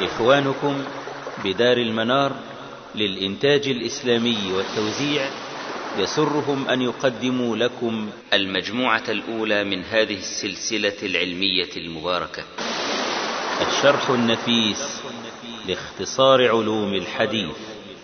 إخوانكم بدار المنار للإنتاج الإسلامي والتوزيع يسرهم أن يقدموا لكم المجموعة الأولى من هذه السلسلة العلمية المباركة الشرح النفيس لاختصار علوم الحديث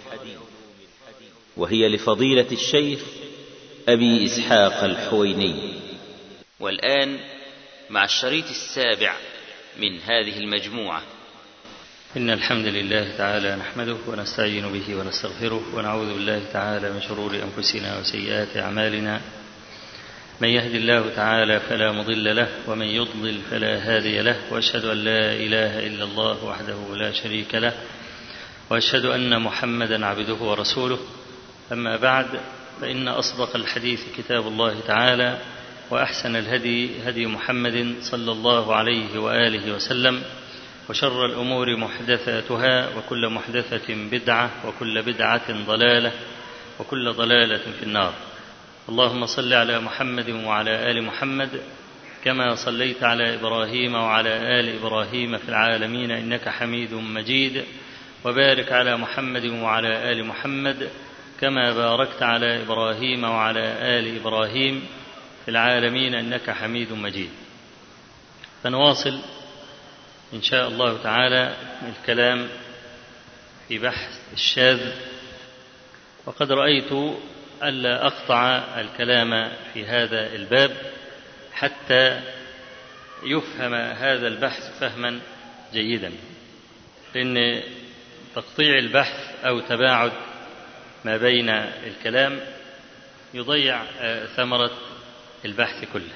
وهي لفضيلة الشيخ أبي إسحاق الحويني والآن مع الشريط السابع من هذه المجموعة إن الحمد لله تعالى نحمده ونستعين به ونستغفره ونعوذ بالله تعالى من شرور أنفسنا وسيئات أعمالنا من يهد الله تعالى فلا مضل له ومن يضلل فلا هادي له وأشهد أن لا إله إلا الله وحده لا شريك له وأشهد أن محمدا عبده ورسوله أما بعد فإن أصدق الحديث كتاب الله تعالى وأحسن الهدي هدي محمد صلى الله عليه وآله وسلم وشر الأمور محدثاتها وكل محدثة بدعة وكل بدعة ضلالة وكل ضلالة في النار اللهم صل على محمد وعلى آل محمد كما صليت على إبراهيم وعلى آل إبراهيم في العالمين إنك حميد مجيد وبارك على محمد وعلى آل محمد كما باركت على إبراهيم وعلى آل إبراهيم في العالمين إنك حميد مجيد فنواصل إن شاء الله تعالى الكلام في بحث الشاذ وقد رأيت ألا أقطع الكلام في هذا الباب حتى يفهم هذا البحث فهما جيدا لأن تقطيع البحث أو تباعد ما بين الكلام يضيع ثمرة البحث كله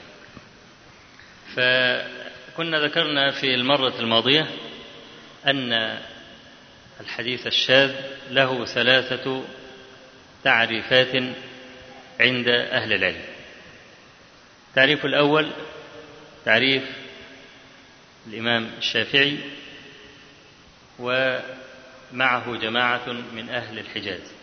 فكنا ذكرنا في المرة الماضية أن الحديث الشاذ له ثلاثة تعريفات عند أهل العلم التعريف الأول تعريف الإمام الشافعي ومعه جماعة من أهل الحجاز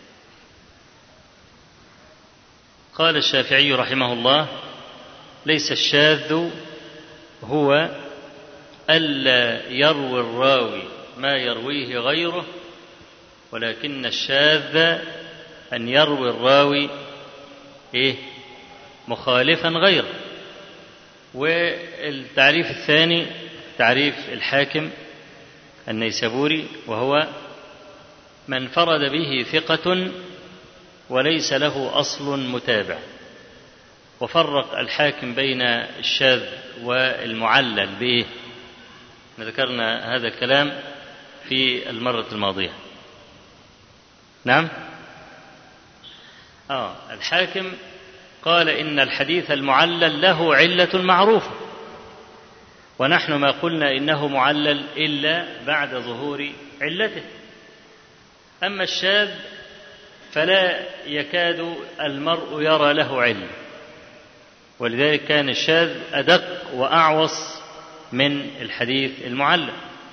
قال الشافعي رحمه الله ليس الشاذ هو ألا يروي الراوي ما يرويه غيره ولكن الشاذ أن يروي الراوي إيه مخالفا غيره والتعريف الثاني تعريف الحاكم النيسابوري وهو من فرد به ثقة وليس له أصل متابع وفرق الحاكم بين الشاذ والمعلل بإيه؟ ذكرنا هذا الكلام في المرة الماضية نعم آه الحاكم قال إن الحديث المعلل له علة معروفة ونحن ما قلنا إنه معلل إلا بعد ظهور علته أما الشاذ فلا يكاد المرء يرى له علم ولذلك كان الشاذ أدق وأعوص من الحديث المعلم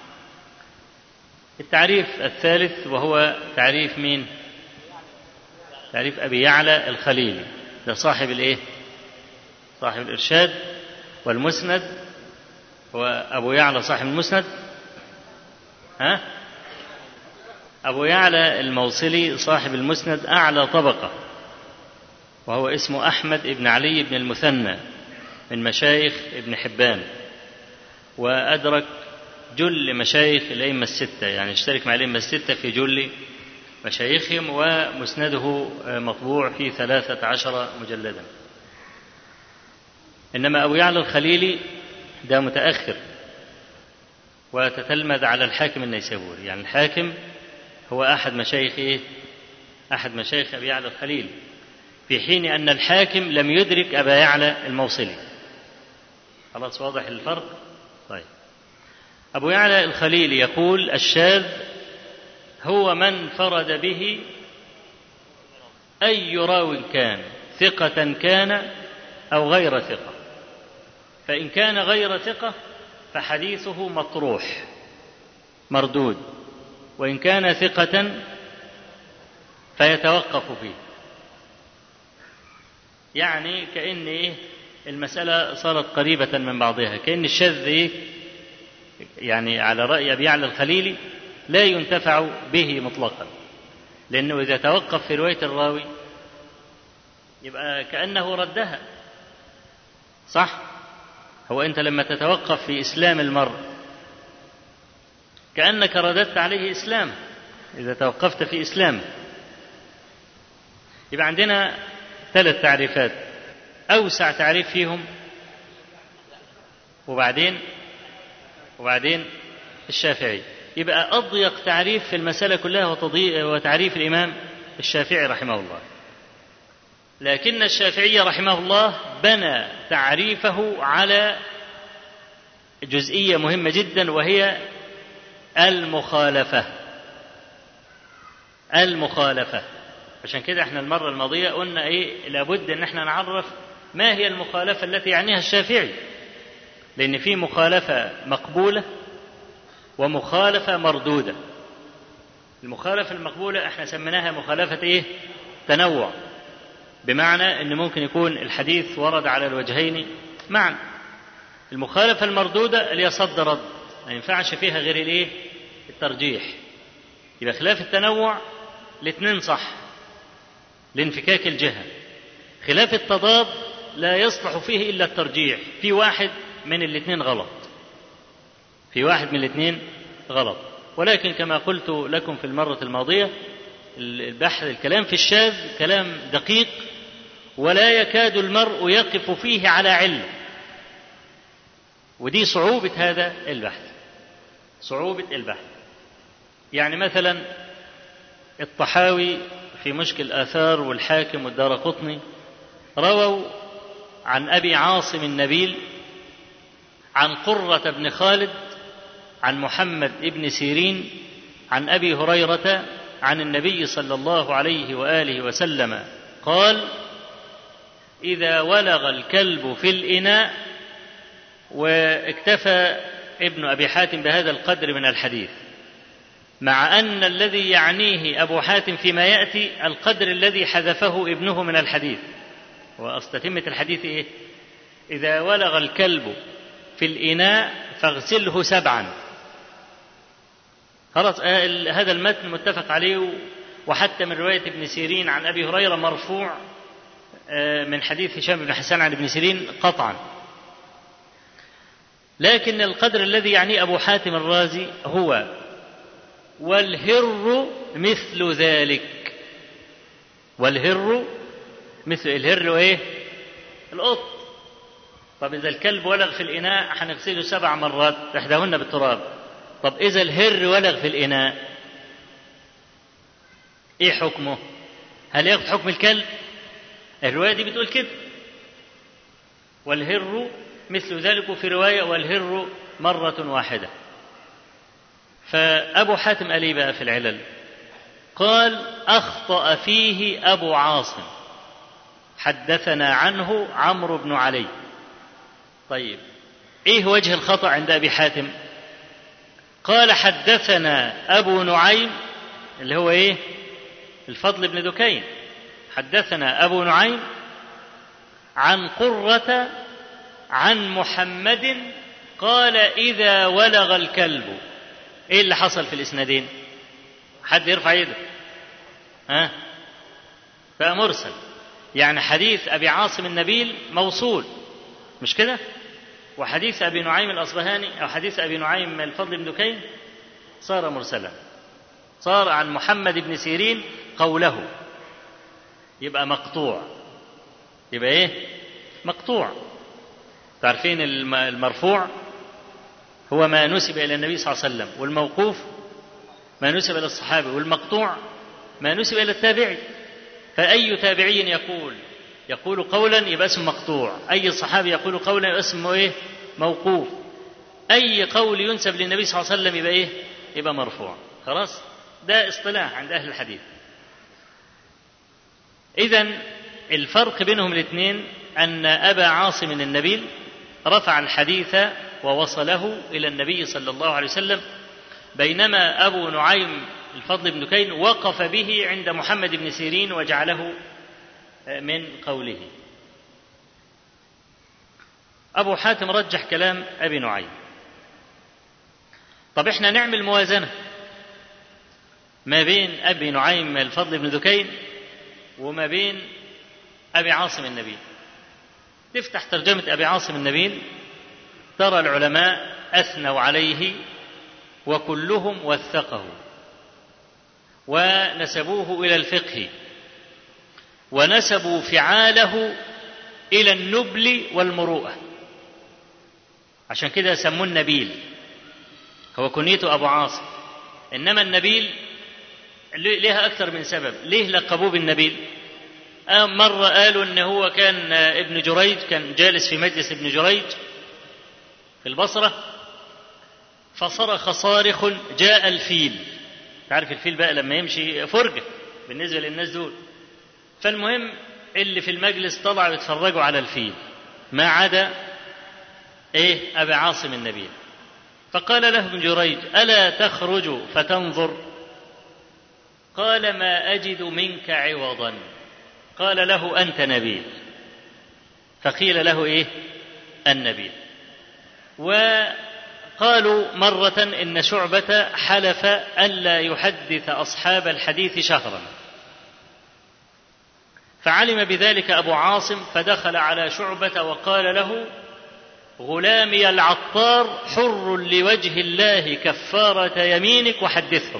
التعريف الثالث وهو تعريف مين تعريف أبي يعلى الخليلي ده صاحب الإيه صاحب الإرشاد والمسند هو أبو يعلى صاحب المسند ها أبو يعلى الموصلي صاحب المسند أعلى طبقة وهو اسمه أحمد بن علي بن المثنى من مشايخ ابن حبان وأدرك جل مشايخ الأئمة الستة يعني اشترك مع الأئمة الستة في جل مشايخهم ومسنده مطبوع في ثلاثة عشر مجلدا إنما أبو يعلى الخليلي ده متأخر وتتلمذ على الحاكم النيسابوري يعني الحاكم هو أحد مشايخ إيه؟ أحد مشايخ أبي يعلى الخليل في حين أن الحاكم لم يدرك أبا يعلى الموصلي خلاص واضح الفرق طيب أبو يعلى الخليل يقول الشاذ هو من فرد به أي راو كان ثقة كان أو غير ثقة فإن كان غير ثقة فحديثه مطروح مردود وإن كان ثقة فيتوقف فيه يعني كأن إيه المسألة صارت قريبة من بعضها كأن الشاذ إيه يعني على رأي أبي يعلى الخليلي لا ينتفع به مطلقا لأنه إذا توقف في رواية الراوي يبقى كأنه ردها صح هو أنت لما تتوقف في إسلام المرء كأنك رددت عليه إسلام إذا توقفت في إسلامه يبقى عندنا ثلاث تعريفات أوسع تعريف فيهم وبعدين وبعدين الشافعي يبقى أضيق تعريف في المسألة كلها وتعريف الإمام الشافعي رحمه الله لكن الشافعي رحمه الله بنى تعريفه على جزئية مهمة جدا وهي المخالفة المخالفة عشان كده احنا المرة الماضية قلنا ايه لابد ان احنا نعرف ما هي المخالفة التي يعنيها الشافعي لأن في مخالفة مقبولة ومخالفة مردودة المخالفة المقبولة احنا سميناها مخالفة ايه تنوع بمعنى ان ممكن يكون الحديث ورد على الوجهين معا المخالفة المردودة اللي هي صد رد ما ينفعش فيها غير الايه الترجيح يبقى خلاف التنوع الاثنين صح لانفكاك الجهة خلاف التضاد لا يصلح فيه إلا الترجيح في واحد من الاثنين غلط في واحد من الاثنين غلط ولكن كما قلت لكم في المرة الماضية البحث الكلام في الشاذ كلام دقيق ولا يكاد المرء يقف فيه على علم ودي صعوبة هذا البحث صعوبة البحث يعني مثلا الطحاوي في مشكل الآثار والحاكم والدار قطني رووا عن أبي عاصم النبيل عن قرة بن خالد عن محمد بن سيرين عن أبي هريرة عن النبي صلى الله عليه وآله وسلم قال إذا ولغ الكلب في الإناء واكتفى ابن أبي حاتم بهذا القدر من الحديث مع أن الذي يعنيه أبو حاتم فيما يأتي القدر الذي حذفه ابنه من الحديث وأستتمة الحديث إيه إذا ولغ الكلب في الإناء فاغسله سبعا خلاص هذا المتن متفق عليه وحتى من رواية ابن سيرين عن أبي هريرة مرفوع من حديث هشام بن حسان عن ابن سيرين قطعا لكن القدر الذي يعنيه أبو حاتم الرازي هو والهر مثل ذلك والهر مثل الهر ايه القط طب اذا الكلب ولغ في الاناء هنغسله سبع مرات احداهن بالتراب طب اذا الهر ولغ في الاناء ايه حكمه هل ياخذ حكم الكلب الروايه دي بتقول كده والهر مثل ذلك في روايه والهر مره واحده فأبو حاتم قال بقى في العلل قال أخطأ فيه أبو عاصم حدثنا عنه عمرو بن علي طيب إيه وجه الخطأ عند أبي حاتم قال حدثنا أبو نعيم اللي هو إيه الفضل بن دكين حدثنا أبو نعيم عن قرة عن محمد قال إذا ولغ الكلب ايه اللي حصل في الاسنادين حد يرفع ايده ها بقى مرسل يعني حديث ابي عاصم النبيل موصول مش كده وحديث ابي نعيم الاصبهاني او حديث ابي نعيم الفضل بن دكين صار مرسلا صار عن محمد بن سيرين قوله يبقى مقطوع يبقى ايه مقطوع تعرفين المرفوع هو ما نسب إلى النبي صلى الله عليه وسلم والموقوف ما نسب إلى الصحابي والمقطوع ما نسب إلى التابعي فأي تابعي يقول يقول قولا يبقى اسمه مقطوع أي صحابي يقول قولا يبقى اسمه إيه موقوف أي قول ينسب للنبي صلى الله عليه وسلم يبقى إيه يبقى مرفوع خلاص ده اصطلاح عند أهل الحديث إذا الفرق بينهم الاثنين أن أبا عاصم النبيل رفع الحديث ووصله إلى النبي صلى الله عليه وسلم بينما أبو نعيم الفضل بن كين وقف به عند محمد بن سيرين وجعله من قوله أبو حاتم رجح كلام أبي نعيم طب احنا نعمل موازنة ما بين أبي نعيم الفضل بن ذكين وما بين أبي عاصم النبيل تفتح ترجمة أبي عاصم النبيل ترى العلماء أثنوا عليه وكلهم وثقه ونسبوه إلى الفقه ونسبوا فعاله إلى النبل والمروءة عشان كده سموه النبيل هو كنيته أبو عاصم إنما النبيل ليها أكثر من سبب ليه لقبوه بالنبيل مرة قالوا إن هو كان ابن جريج كان جالس في مجلس ابن جريج في البصرة فصرخ صارخ جاء الفيل تعرف الفيل بقى لما يمشي فرجة بالنسبة للناس دول فالمهم اللي في المجلس طلعوا يتفرجوا على الفيل ما عدا ايه ابي عاصم النبيل فقال له ابن جريج الا تخرج فتنظر قال ما اجد منك عوضا قال له انت نبيل فقيل له ايه النبيل وقالوا مرة إن شعبة حلف ألا يحدث أصحاب الحديث شهرا فعلم بذلك أبو عاصم فدخل على شعبة وقال له غلامي العطار حر لوجه الله كفارة يمينك وحدثهم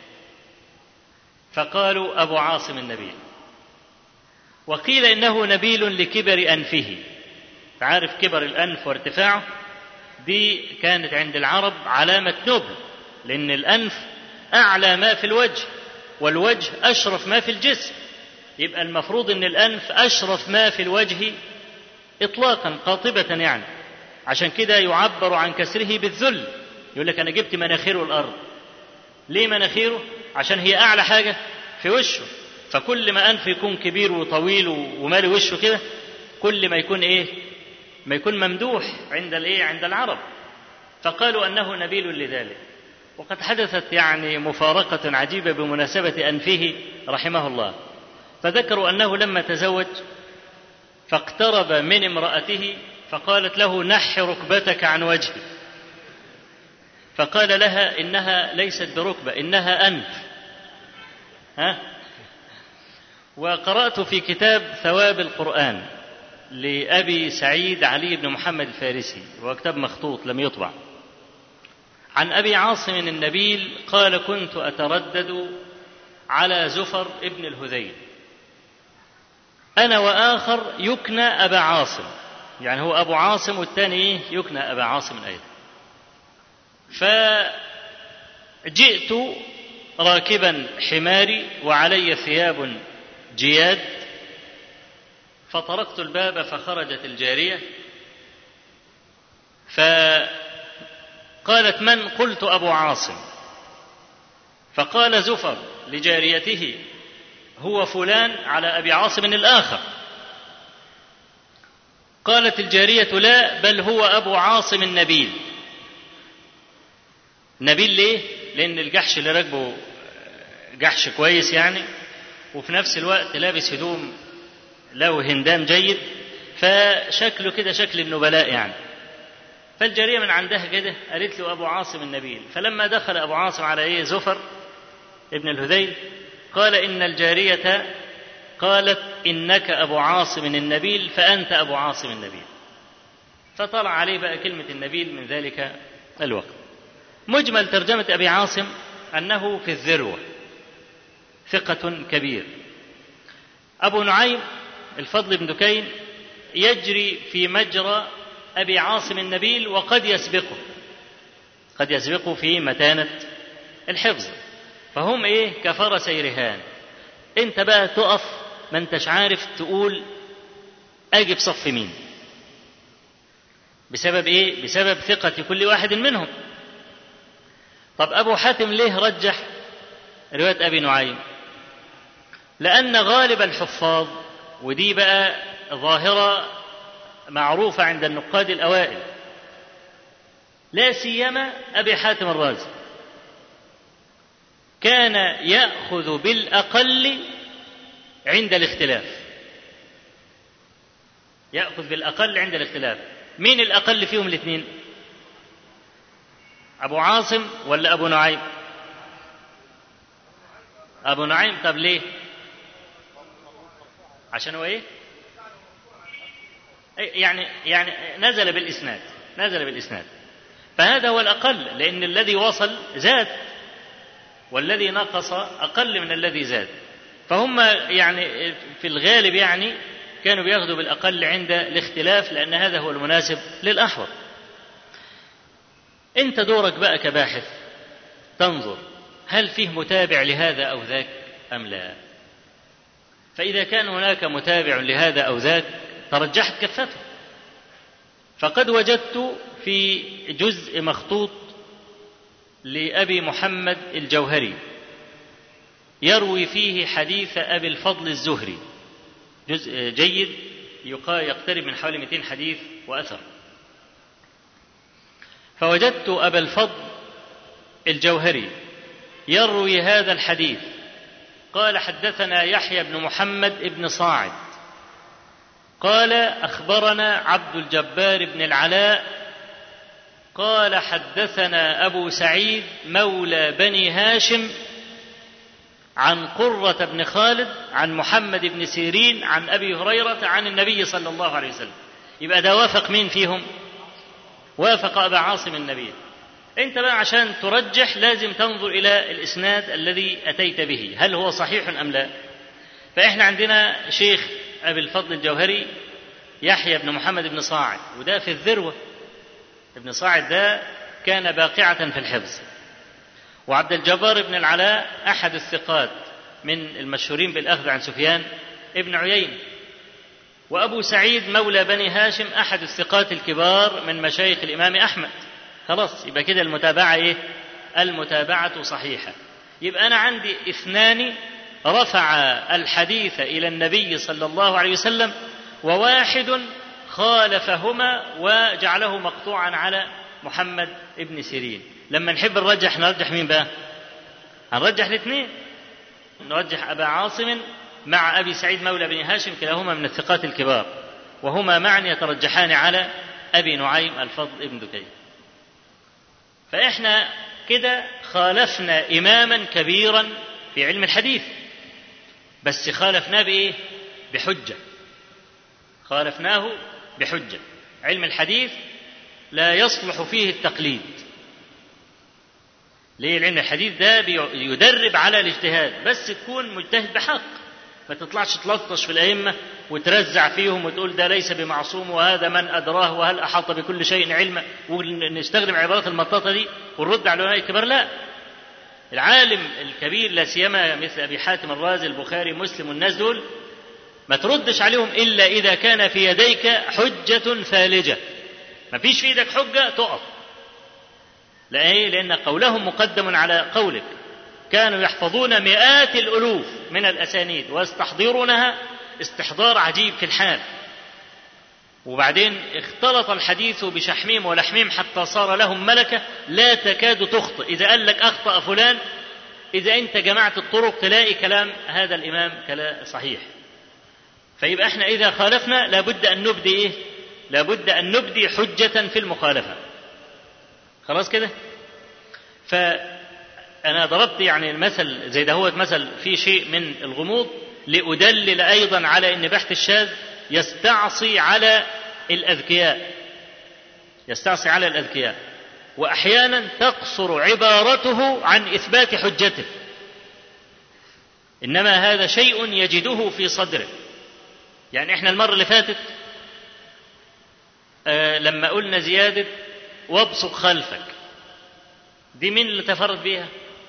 فقالوا أبو عاصم النبيل وقيل إنه نبيل لكبر أنفه تعرف كبر الأنف وارتفاعه دي كانت عند العرب علامة نبل لأن الأنف أعلى ما في الوجه والوجه أشرف ما في الجسم يبقى المفروض أن الأنف أشرف ما في الوجه إطلاقا قاطبة يعني عشان كده يعبر عن كسره بالذل يقول لك أنا جبت مناخيره الأرض ليه مناخيره عشان هي أعلى حاجة في وشه فكل ما أنف يكون كبير وطويل ومالي وشه كده كل ما يكون إيه ما يكون ممدوح عند الايه عند العرب فقالوا انه نبيل لذلك وقد حدثت يعني مفارقه عجيبه بمناسبه انفه رحمه الله فذكروا انه لما تزوج فاقترب من امراته فقالت له نح ركبتك عن وجهي فقال لها انها ليست بركبه انها انف ها وقرات في كتاب ثواب القران لأبي سعيد علي بن محمد الفارسي وهو كتاب مخطوط لم يطبع عن أبي عاصم النبيل قال كنت أتردد على زفر ابن الهذيل أنا وآخر يكنى أبا عاصم يعني هو أبو عاصم والثاني يكنى أبا عاصم أيضا فجئت راكبا حماري وعلي ثياب جياد فطرقت الباب فخرجت الجارية فقالت من قلت أبو عاصم فقال زفر لجاريته هو فلان على أبي عاصم الآخر قالت الجارية لا بل هو أبو عاصم النبيل نبيل ليه؟ لأن الجحش اللي راكبه جحش كويس يعني وفي نفس الوقت لابس هدوم له هندام جيد فشكله كده شكل النبلاء يعني فالجارية من عندها كده قالت له أبو عاصم النبيل فلما دخل أبو عاصم على إيه زفر ابن الهذيل قال إن الجارية قالت إنك أبو عاصم النبيل فأنت أبو عاصم النبيل فطلع عليه بقى كلمة النبيل من ذلك الوقت مجمل ترجمة أبي عاصم أنه في الذروة ثقة كبير أبو نعيم الفضل بن دكين يجري في مجرى أبي عاصم النبيل وقد يسبقه قد يسبقه في متانة الحفظ فهم إيه كفرسي رهان أنت بقى تقف ما أنتش عارف تقول أجي في صف مين بسبب إيه بسبب ثقة كل واحد منهم طب أبو حاتم ليه رجح رواية أبي نعيم لأن غالب الحفاظ ودي بقى ظاهرة معروفة عند النقاد الأوائل لا سيما أبي حاتم الرازي كان يأخذ بالأقل عند الاختلاف يأخذ بالأقل عند الاختلاف مين الأقل فيهم الاثنين أبو عاصم ولا أبو نعيم أبو نعيم طب ليه عشان هو إيه يعني يعني نزل بالإسناد نزل بالإسناد فهذا هو الأقل لأن الذي وصل زاد والذي نقص أقل من الذي زاد فهم يعني في الغالب يعني كانوا بياخذوا بالأقل عند الاختلاف لأن هذا هو المناسب للأحوط أنت دورك بقى كباحث تنظر هل فيه متابع لهذا أو ذاك أم لا فإذا كان هناك متابع لهذا أو ذاك ترجحت كفته فقد وجدت في جزء مخطوط لأبي محمد الجوهري يروي فيه حديث أبي الفضل الزهري جزء جيد يقترب من حوالي 200 حديث وأثر فوجدت أبا الفضل الجوهري يروي هذا الحديث قال حدثنا يحيى بن محمد بن صاعد قال أخبرنا عبد الجبار بن العلاء قال حدثنا أبو سعيد مولى بني هاشم عن قرة بن خالد عن محمد بن سيرين عن أبي هريرة عن النبي صلى الله عليه وسلم يبقى ده وافق مين فيهم وافق أبا عاصم النبي أنت بقى عشان ترجح لازم تنظر إلى الإسناد الذي أتيت به هل هو صحيح أم لا فإحنا عندنا شيخ أبي الفضل الجوهري يحيى بن محمد بن صاعد وده في الذروة ابن صاعد ده كان باقعة في الحفظ وعبد الجبار بن العلاء أحد الثقات من المشهورين بالأخذ عن سفيان ابن عيين وأبو سعيد مولى بني هاشم أحد الثقات الكبار من مشايخ الإمام أحمد خلاص يبقى كده المتابعة إيه المتابعة صحيحة يبقى أنا عندي اثنان رفع الحديث إلى النبي صلى الله عليه وسلم وواحد خالفهما وجعله مقطوعا على محمد ابن سيرين لما نحب نرجح نرجح مين بقى هنرجح الاثنين نرجح أبا عاصم مع أبي سعيد مولى بن هاشم كلاهما من الثقات الكبار وهما معا يترجحان على أبي نعيم الفضل ابن دكين فإحنا كده خالفنا إماما كبيرا في علم الحديث بس خالفناه بإيه؟ بحجة خالفناه بحجة علم الحديث لا يصلح فيه التقليد ليه علم الحديث ده بيدرب على الاجتهاد بس تكون مجتهد بحق ما تطلعش تلطش في الأئمة وترزع فيهم وتقول ده ليس بمعصوم وهذا من أدراه وهل أحاط بكل شيء علما ونستخدم عبارات المطاطة دي ونرد على العلماء الكبار لا العالم الكبير لا سيما مثل أبي حاتم الرازي البخاري مسلم والناس دول ما تردش عليهم إلا إذا كان في يديك حجة فالجة ما فيش في إيدك حجة تقف لا إيه لأن قولهم مقدم على قولك كانوا يحفظون مئات الألوف من الأسانيد ويستحضرونها استحضار عجيب في الحال وبعدين اختلط الحديث بشحميم ولحميم حتى صار لهم ملكة لا تكاد تخطئ إذا قال لك أخطأ فلان إذا أنت جمعت الطرق تلاقي كلام هذا الإمام كلام صحيح فيبقى احنا إذا خالفنا لابد أن نبدي إيه؟ لابد أن نبدي حجة في المخالفة خلاص كده؟ فأنا ضربت يعني المثل زي ده هو مثل في شيء من الغموض لأدلل أيضا على أن بحث الشاذ يستعصي على الأذكياء يستعصي على الأذكياء وأحيانا تقصر عبارته عن إثبات حجته إنما هذا شيء يجده في صدره يعني إحنا المرة اللي فاتت آه لما قلنا زيادة وابصق خلفك دي مين اللي تفرد بيها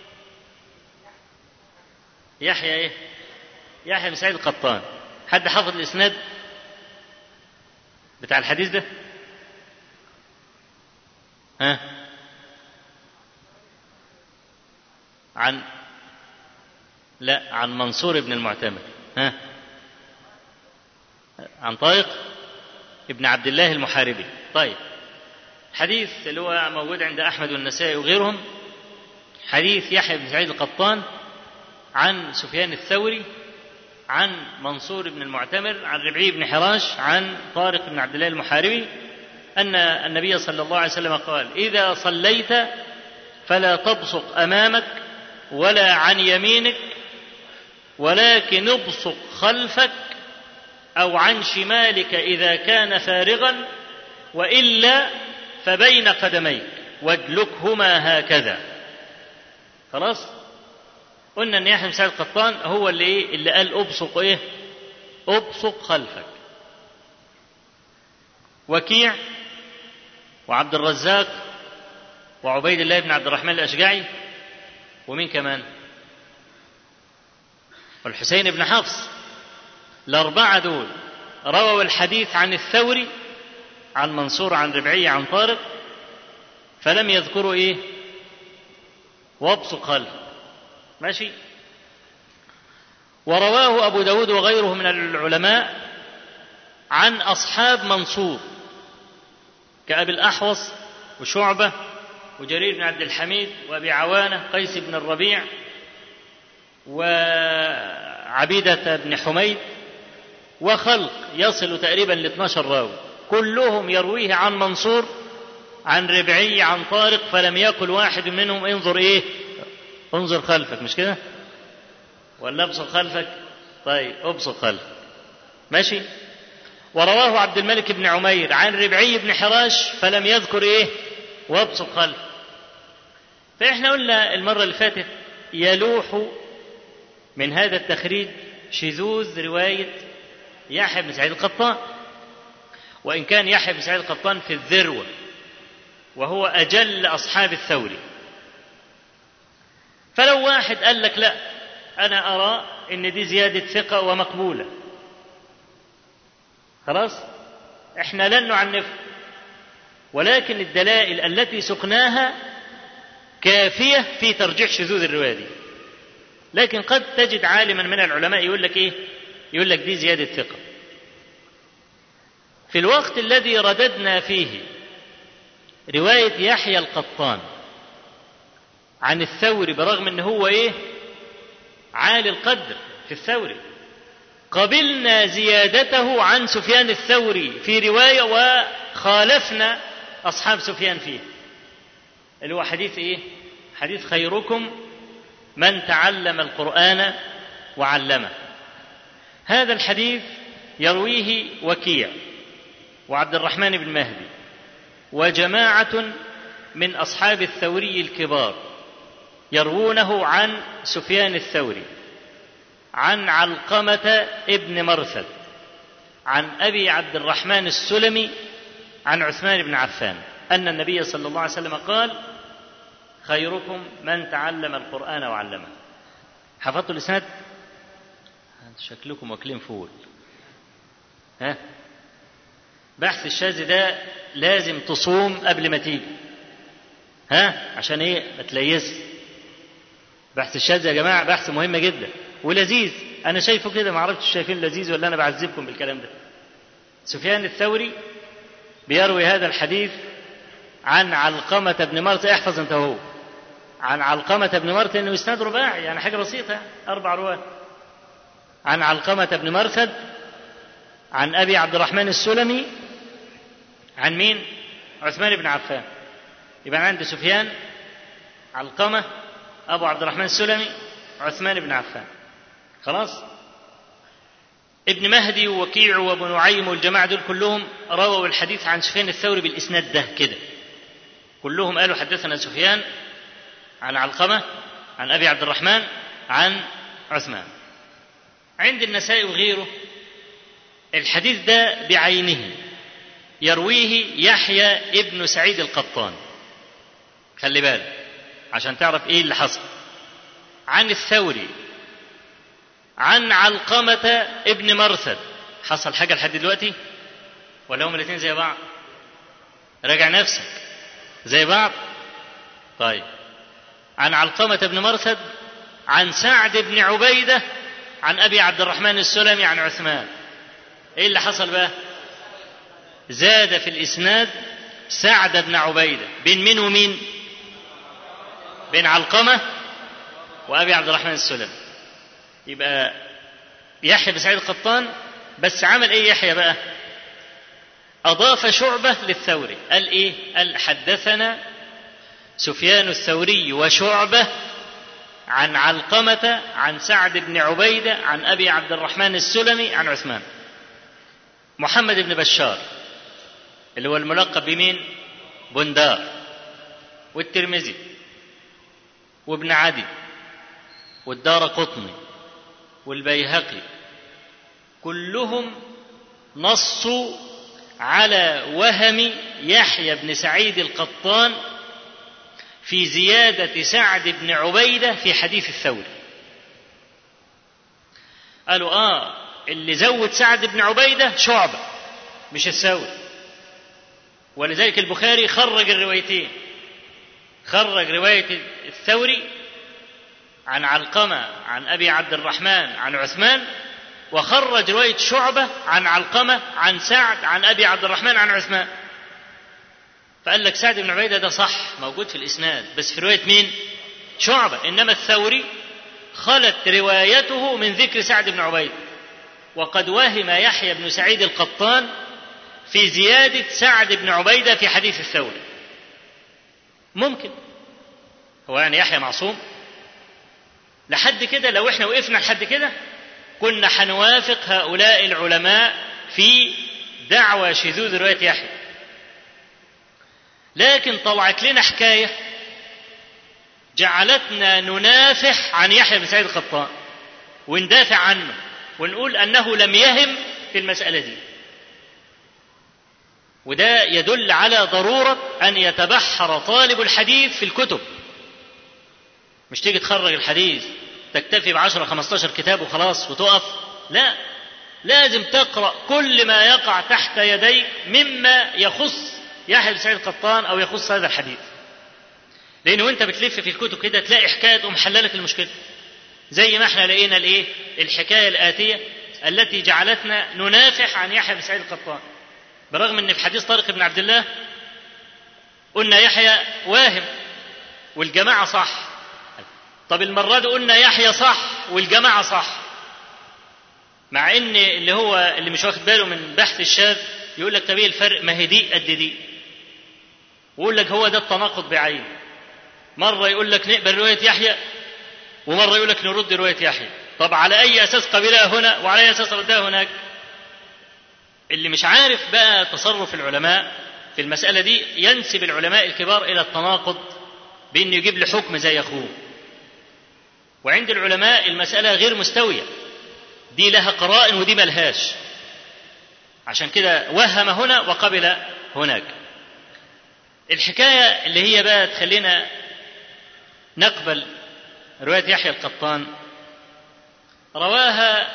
يحيى ايه يحيى بن سعيد القطان حد حافظ الاسناد بتاع الحديث ده ها عن لا عن منصور بن المعتمر ها عن طارق ابن عبد الله المحاربي طيب حديث اللي هو موجود عند احمد والنسائي وغيرهم حديث يحيى بن سعيد القطان عن سفيان الثوري عن منصور بن المعتمر عن ربعي بن حراش عن طارق بن عبد الله المحاربي ان النبي صلى الله عليه وسلم قال اذا صليت فلا تبصق امامك ولا عن يمينك ولكن ابصق خلفك أو عن شمالك إذا كان فارغا وإلا فبين قدميك وادلكهما هكذا خلاص قلنا ان يحيى بن سعيد القطان هو اللي ايه اللي قال ابصق ايه ابصق خلفك وكيع وعبد الرزاق وعبيد الله بن عبد الرحمن الاشجعي ومين كمان والحسين بن حفص الاربعه دول رووا الحديث عن الثوري عن منصور عن ربعي عن طارق فلم يذكروا ايه وابصق خلفك ماشي ورواه أبو داود وغيره من العلماء عن أصحاب منصور كأبي الأحوص وشعبة وجرير بن عبد الحميد وأبي عوانة قيس بن الربيع وعبيدة بن حميد وخلق يصل تقريبا ل 12 راوي كلهم يرويه عن منصور عن ربعي عن طارق فلم يقل واحد منهم انظر ايه انظر خلفك مش كده ولا ابصق خلفك طيب ابصق خلفك ماشي ورواه عبد الملك بن عمير عن ربعي بن حراش فلم يذكر ايه وابصق خلفك فاحنا قلنا المرة اللي فاتت يلوح من هذا التخريج شذوذ رواية يحيى بن سعيد القطان وإن كان يحيى بن سعيد القطان في الذروة وهو أجل أصحاب الثوري فلو واحد قال لك لا أنا أرى إن دي زيادة ثقة ومقبولة خلاص إحنا لن نعنف ولكن الدلائل التي سقناها كافية في ترجيح شذوذ الرواية دي لكن قد تجد عالما من العلماء يقول لك إيه يقول لك دي زيادة ثقة في الوقت الذي رددنا فيه رواية يحيى القطان عن الثوري برغم ان هو ايه عالي القدر في الثوري قبلنا زيادته عن سفيان الثوري في رواية وخالفنا أصحاب سفيان فيه اللي هو حديث إيه حديث خيركم من تعلم القرآن وعلمه هذا الحديث يرويه وكيع وعبد الرحمن بن مهدي وجماعة من أصحاب الثوري الكبار يروونه عن سفيان الثوري عن علقمة ابن مرثد عن أبي عبد الرحمن السلمي عن عثمان بن عفان أن النبي صلى الله عليه وسلم قال خيركم من تعلم القرآن وعلمه حفظتوا الإسناد شكلكم واكلين فول ها بحث الشاذ ده لازم تصوم قبل ما تيجي ها عشان ايه ما تليس بحث الشاذ يا جماعه بحث مهم جدا ولذيذ انا شايفه كده ما عرفتش شايفين لذيذ ولا انا بعذبكم بالكلام ده سفيان الثوري بيروي هذا الحديث عن علقمة بن مرثد احفظ انت هو عن علقمة بن مرثد انه اسناد رباعي يعني حاجة بسيطة اربع رواه عن علقمة بن مرثد عن ابي عبد الرحمن السلمي عن مين؟ عثمان بن عفان يبقى عندي سفيان علقمة أبو عبد الرحمن السلمي عثمان بن عفان خلاص ابن مهدي ووكيع وابو نعيم والجماعة دول كلهم رووا الحديث عن سفيان الثوري بالإسناد ده كده كلهم قالوا حدثنا سفيان عن علقمة عن أبي عبد الرحمن عن عثمان عند النسائي وغيره الحديث ده بعينه يرويه يحيى ابن سعيد القطان خلي بالك عشان تعرف ايه اللي حصل عن الثوري عن علقمة ابن مرثد حصل حاجة لحد دلوقتي ولا هم الاثنين زي بعض راجع نفسك زي بعض طيب عن علقمة بن مرثد عن سعد بن عبيدة عن أبي عبد الرحمن السلمي عن عثمان ايه اللي حصل بقى زاد في الإسناد سعد بن عبيدة بين مين ومين بين علقمة وأبي عبد الرحمن السلمي يبقى يحيى بن سعيد القطان بس عمل ايه يحيى بقى أضاف شعبة للثوري قال ايه قال حدثنا سفيان الثوري وشعبة عن علقمة عن سعد بن عبيدة عن أبي عبد الرحمن السلمي عن عثمان محمد بن بشار اللي هو الملقب بمين بندار والترمذي وابن عدي والدار قطني والبيهقي كلهم نصوا على وهم يحيى بن سعيد القطان في زيادة سعد بن عبيدة في حديث الثوري قالوا آه اللي زود سعد بن عبيدة شعبة مش الثوري ولذلك البخاري خرج الروايتين خرج رواية الثوري عن علقمة عن أبي عبد الرحمن عن عثمان وخرج رواية شعبة عن علقمة عن سعد عن أبي عبد الرحمن عن عثمان فقال لك سعد بن عبيدة ده صح موجود في الإسناد بس في رواية مين شعبة إنما الثوري خلت روايته من ذكر سعد بن عبيدة وقد وهم يحيى بن سعيد القطان في زيادة سعد بن عبيدة في حديث الثوري ممكن هو يعني يحيى معصوم لحد كده لو احنا وقفنا لحد كده كنا هنوافق هؤلاء العلماء في دعوى شذوذ رواية يحيى لكن طلعت لنا حكاية جعلتنا ننافح عن يحيى بن سعيد القطان وندافع عنه ونقول أنه لم يهم في المسألة دي وده يدل على ضرورة أن يتبحر طالب الحديث في الكتب مش تيجي تخرج الحديث تكتفي بعشرة خمستاشر كتاب وخلاص وتقف لا لازم تقرأ كل ما يقع تحت يديك مما يخص يحيى بن سعيد القطان أو يخص هذا الحديث لأن وأنت بتلف في الكتب كده تلاقي حكاية تقوم حللك المشكلة زي ما احنا لقينا الايه الحكاية الآتية التي جعلتنا ننافح عن يحيى بن سعيد القطان برغم ان في حديث طارق بن عبد الله قلنا يحيى واهم والجماعة صح طب المرة دي قلنا يحيى صح والجماعة صح مع ان اللي هو اللي مش واخد باله من بحث الشاذ يقول لك طب ايه الفرق ما هي دي قد دي ويقول لك هو ده التناقض بعينه مرة يقول لك نقبل رواية يحيى ومرة يقول لك نرد رواية يحيى طب على أي أساس قبلها هنا وعلى أي أساس ردها هناك اللي مش عارف بقى تصرف العلماء في المسألة دي ينسب العلماء الكبار إلى التناقض بأنه يجيب له حكم زي أخوه وعند العلماء المسألة غير مستوية دي لها قرائن ودي ملهاش عشان كده وهم هنا وقبل هناك الحكاية اللي هي بقى تخلينا نقبل رواية يحيى القطان رواها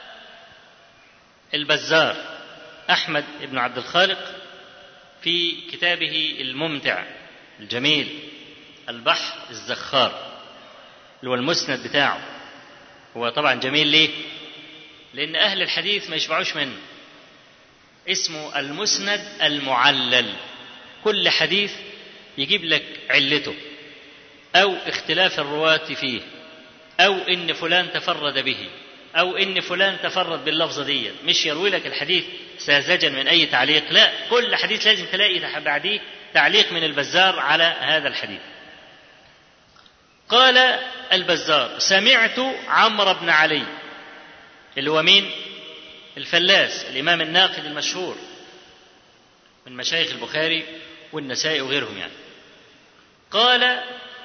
البزار أحمد بن عبد الخالق في كتابه الممتع الجميل البحر الزخار اللي هو المسند بتاعه هو طبعا جميل ليه؟ لأن أهل الحديث ما يشبعوش منه اسمه المسند المعلل كل حديث يجيب لك علته أو اختلاف الرواة فيه أو إن فلان تفرد به أو إن فلان تفرد باللفظة دي مش يروي لك الحديث ساذجا من أي تعليق لا كل حديث لازم تلاقي بعديه تعليق من البزار على هذا الحديث قال البزار سمعت عمرو بن علي اللي هو مين الفلاس الإمام الناقد المشهور من مشايخ البخاري والنسائي وغيرهم يعني قال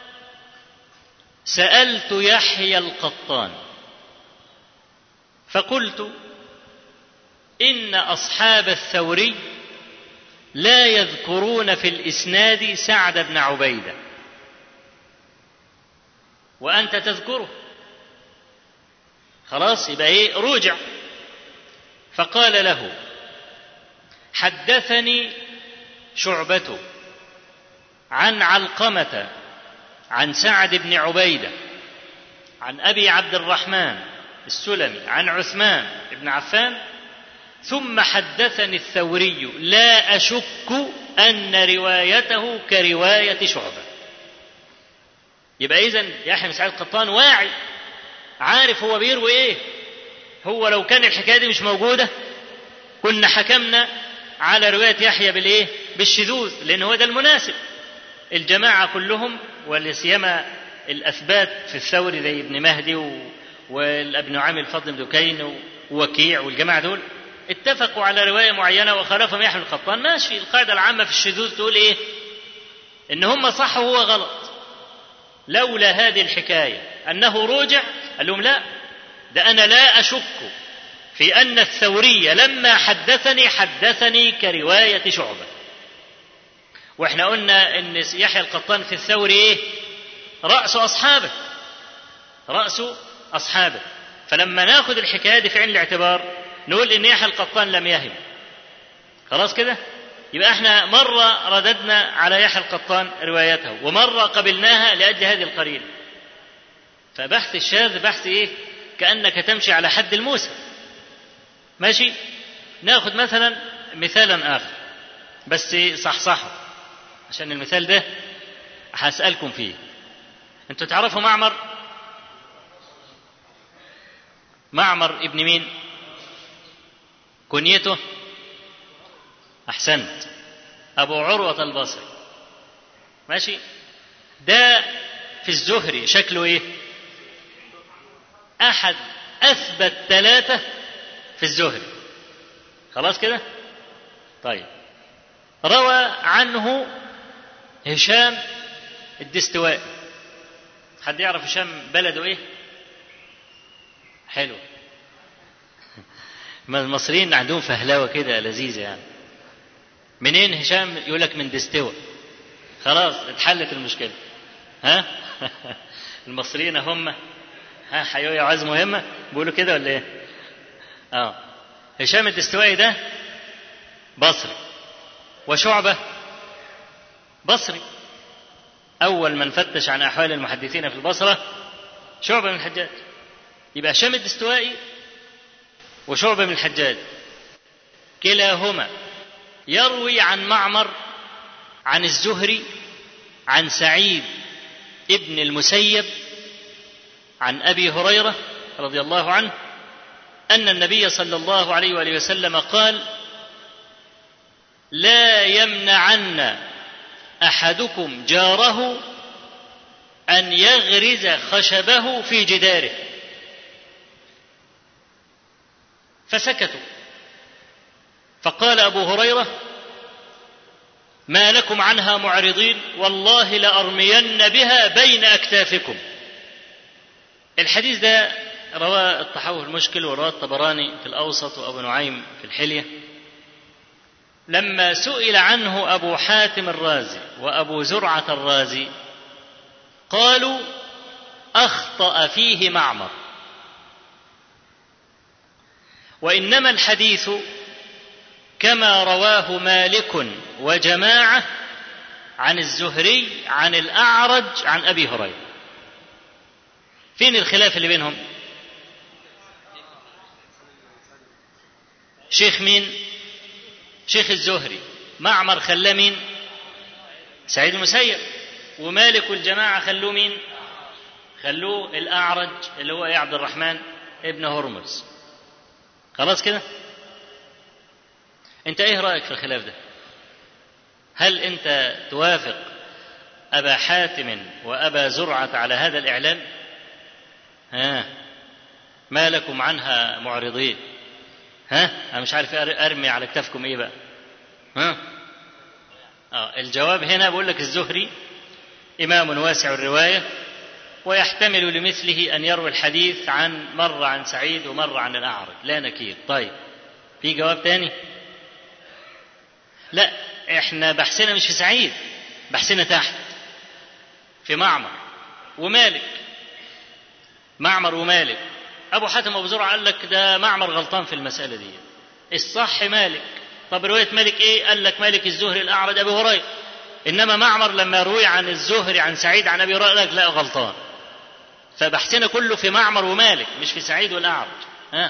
سألت يحيى القطان فقلت إن أصحاب الثوري لا يذكرون في الإسناد سعد بن عبيدة وأنت تذكره خلاص يبقى إيه رجع فقال له حدثني شعبة عن علقمة عن سعد بن عبيدة عن أبي عبد الرحمن السلمي عن عثمان بن عفان ثم حدثني الثوري لا أشك أن روايته كرواية شعبة يبقى إذن يحيى بن سعيد القطان واعي عارف هو بيروي إيه هو لو كان الحكاية دي مش موجودة كنا حكمنا على رواية يحيى بالإيه بالشذوذ لأن هو ده المناسب الجماعة كلهم ولا سيما الأثبات في الثوري زي ابن مهدي و... والابن عامر الفضل بن دكين ووكيع والجماعة دول اتفقوا على رواية معينة وخالفهم يحيى بن القطان ماشي القاعدة العامة في الشذوذ تقول إيه؟ إن هم صح وهو غلط لولا هذه الحكاية أنه روجع قال لهم لا ده أنا لا أشك في أن الثوري لما حدثني حدثني كرواية شعبة واحنا قلنا ان يحيى القطان في الثوري ايه رأس أصحابه رأس أصحابه فلما ناخذ الحكاية دي في عين الاعتبار نقول ان يحيى القطان لم يهم خلاص كده يبقى احنا مرة رددنا على يحيى القطان روايته ومرة قبلناها لأجل هذه القرينة فبحث الشاذ بحث ايه كأنك تمشي على حد الموسى ماشي ناخذ مثلا مثالا آخر بس صحصحه عشان المثال ده هسألكم فيه انتوا تعرفوا معمر معمر ابن مين كنيته احسنت ابو عروه البصري ماشي ده في الزهري شكله ايه احد اثبت ثلاثه في الزهري خلاص كده طيب روى عنه هشام الدستوائي حد يعرف هشام بلده ايه حلو ما المصريين عندهم فهلوه كده لذيذه يعني منين هشام يقول لك من دستوى خلاص اتحلت المشكله ها المصريين هم ها حيوية عز مهمة بيقولوا كده ولا ايه اه هشام الدستوائي ده بصري وشعبة بصري أول من فتش عن أحوال المحدثين في البصرة شعبة من الحجاج يبقى هشام الدستوائي وشعبة من الحجاج كلاهما يروي عن معمر عن الزهري عن سعيد ابن المسيب عن ابي هريره رضي الله عنه ان النبي صلى الله عليه واله وسلم قال لا يمنعن احدكم جاره ان يغرز خشبه في جداره فسكتوا فقال ابو هريره ما لكم عنها معرضين والله لارمين بها بين اكتافكم الحديث ده رواه الطحاوي المشكل ورواه الطبراني في الاوسط وابو نعيم في الحليه لما سئل عنه ابو حاتم الرازي وابو زرعه الرازي قالوا اخطا فيه معمر وانما الحديث كما رواه مالك وجماعه عن الزهري عن الاعرج عن ابي هريره فين الخلاف اللي بينهم شيخ مين شيخ الزهري معمر خلاه مين سعيد المسيب ومالك والجماعة خلوه مين خلوه الأعرج اللي هو إيه عبد الرحمن ابن هرمز خلاص كده انت ايه رأيك في الخلاف ده هل انت توافق أبا حاتم وأبا زرعة على هذا الإعلان ها ما لكم عنها معرضين ها انا مش عارف ارمي على كتافكم ايه بقى ها اه الجواب هنا بقول لك الزهري امام واسع الروايه ويحتمل لمثله ان يروي الحديث عن مره عن سعيد ومره عن الاعرج لا نكير طيب في جواب تاني لا احنا بحثنا مش في سعيد بحثنا تحت في معمر ومالك معمر ومالك ابو حاتم ابو زرعه قال لك ده معمر غلطان في المساله دي الصح مالك طب روايه مالك ايه قال لك مالك الزهري الاعرج ابي هريره انما معمر لما روي عن الزهري عن سعيد عن ابي هريره قال لك لا غلطان فبحثنا كله في معمر ومالك مش في سعيد والاعرج ها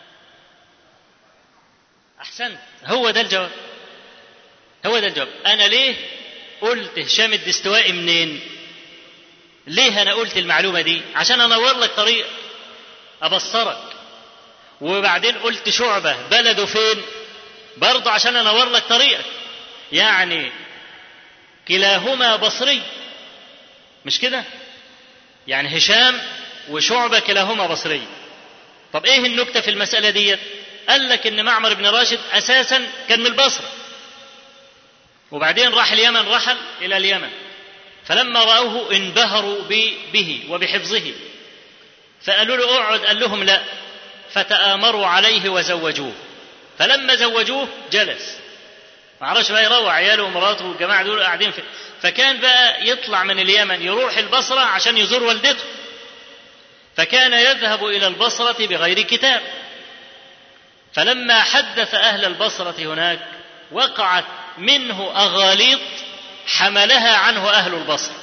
احسنت هو ده الجواب هو ده الجواب انا ليه قلت هشام الدستوائي منين ليه انا قلت المعلومه دي عشان انور لك طريق ابصرك وبعدين قلت شعبه بلده فين برضه عشان انور لك طريقك يعني كلاهما بصري مش كده يعني هشام وشعبة كلاهما بصري طب ايه النكتة في المسألة ديت قال لك ان معمر بن راشد اساسا كان من البصرة وبعدين راح اليمن رحل الى اليمن فلما رأوه انبهروا به وبحفظه فقالوا له اقعد قال لهم لا فتآمروا عليه وزوجوه فلما زوجوه جلس ما عرفش بقى يروح عياله ومراته والجماعه دول قاعدين في فكان بقى يطلع من اليمن يروح البصره عشان يزور والدته فكان يذهب الى البصره بغير كتاب فلما حدث اهل البصره هناك وقعت منه اغاليط حملها عنه اهل البصره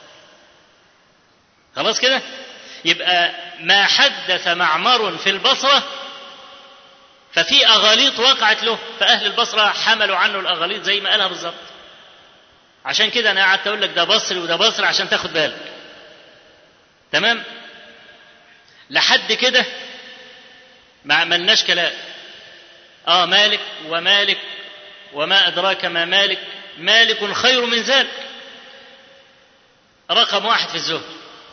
خلاص كده يبقى ما حدث معمر في البصره ففي اغاليط وقعت له فاهل البصره حملوا عنه الاغاليط زي ما قالها بالظبط عشان كده انا قعدت اقول لك ده بصري وده بصري عشان تاخد بالك تمام لحد كده ما عملناش كلام اه مالك ومالك وما ادراك ما مالك مالك خير من ذلك رقم واحد في الزهد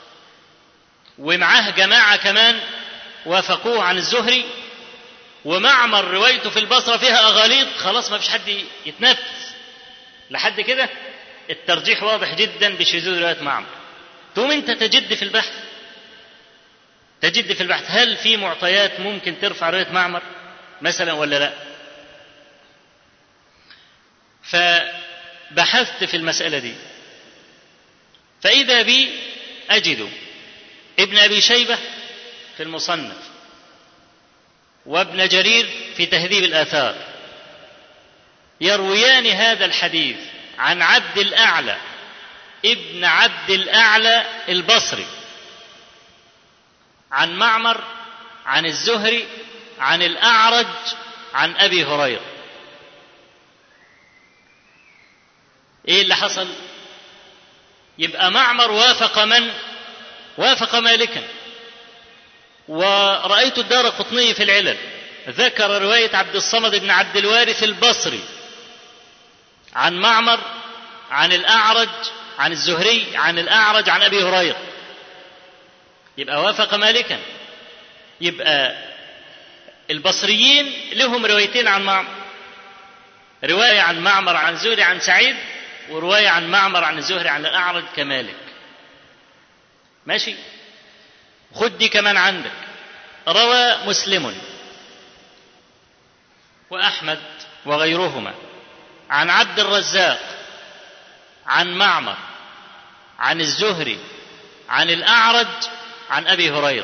ومعاه جماعه كمان وافقوه عن الزهري ومعمر روايته في البصرة فيها أغاليط خلاص ما فيش حد يتنفس لحد كده الترجيح واضح جدا بشذوذ رواية معمر ثم أنت تجد في البحث تجد في البحث هل في معطيات ممكن ترفع رواية معمر مثلا ولا لا فبحثت في المسألة دي فإذا بي أجد ابن أبي شيبة في المصنف وابن جرير في تهذيب الآثار يرويان هذا الحديث عن عبد الأعلى ابن عبد الأعلى البصري عن معمر عن الزهري عن الأعرج عن أبي هريرة إيه اللي حصل يبقى معمر وافق من وافق مالكا ورأيت الدار قطني في العلل ذكر رواية عبد الصمد بن عبد الوارث البصري عن معمر عن الأعرج عن الزهري عن الأعرج عن أبي هريرة يبقى وافق مالكا يبقى البصريين لهم روايتين عن معمر رواية عن معمر عن زهري عن سعيد ورواية عن معمر عن الزهري عن الأعرج كمالك ماشي خد دي كمان عندك روى مسلم واحمد وغيرهما عن عبد الرزاق عن معمر عن الزهري عن الاعرج عن ابي هريره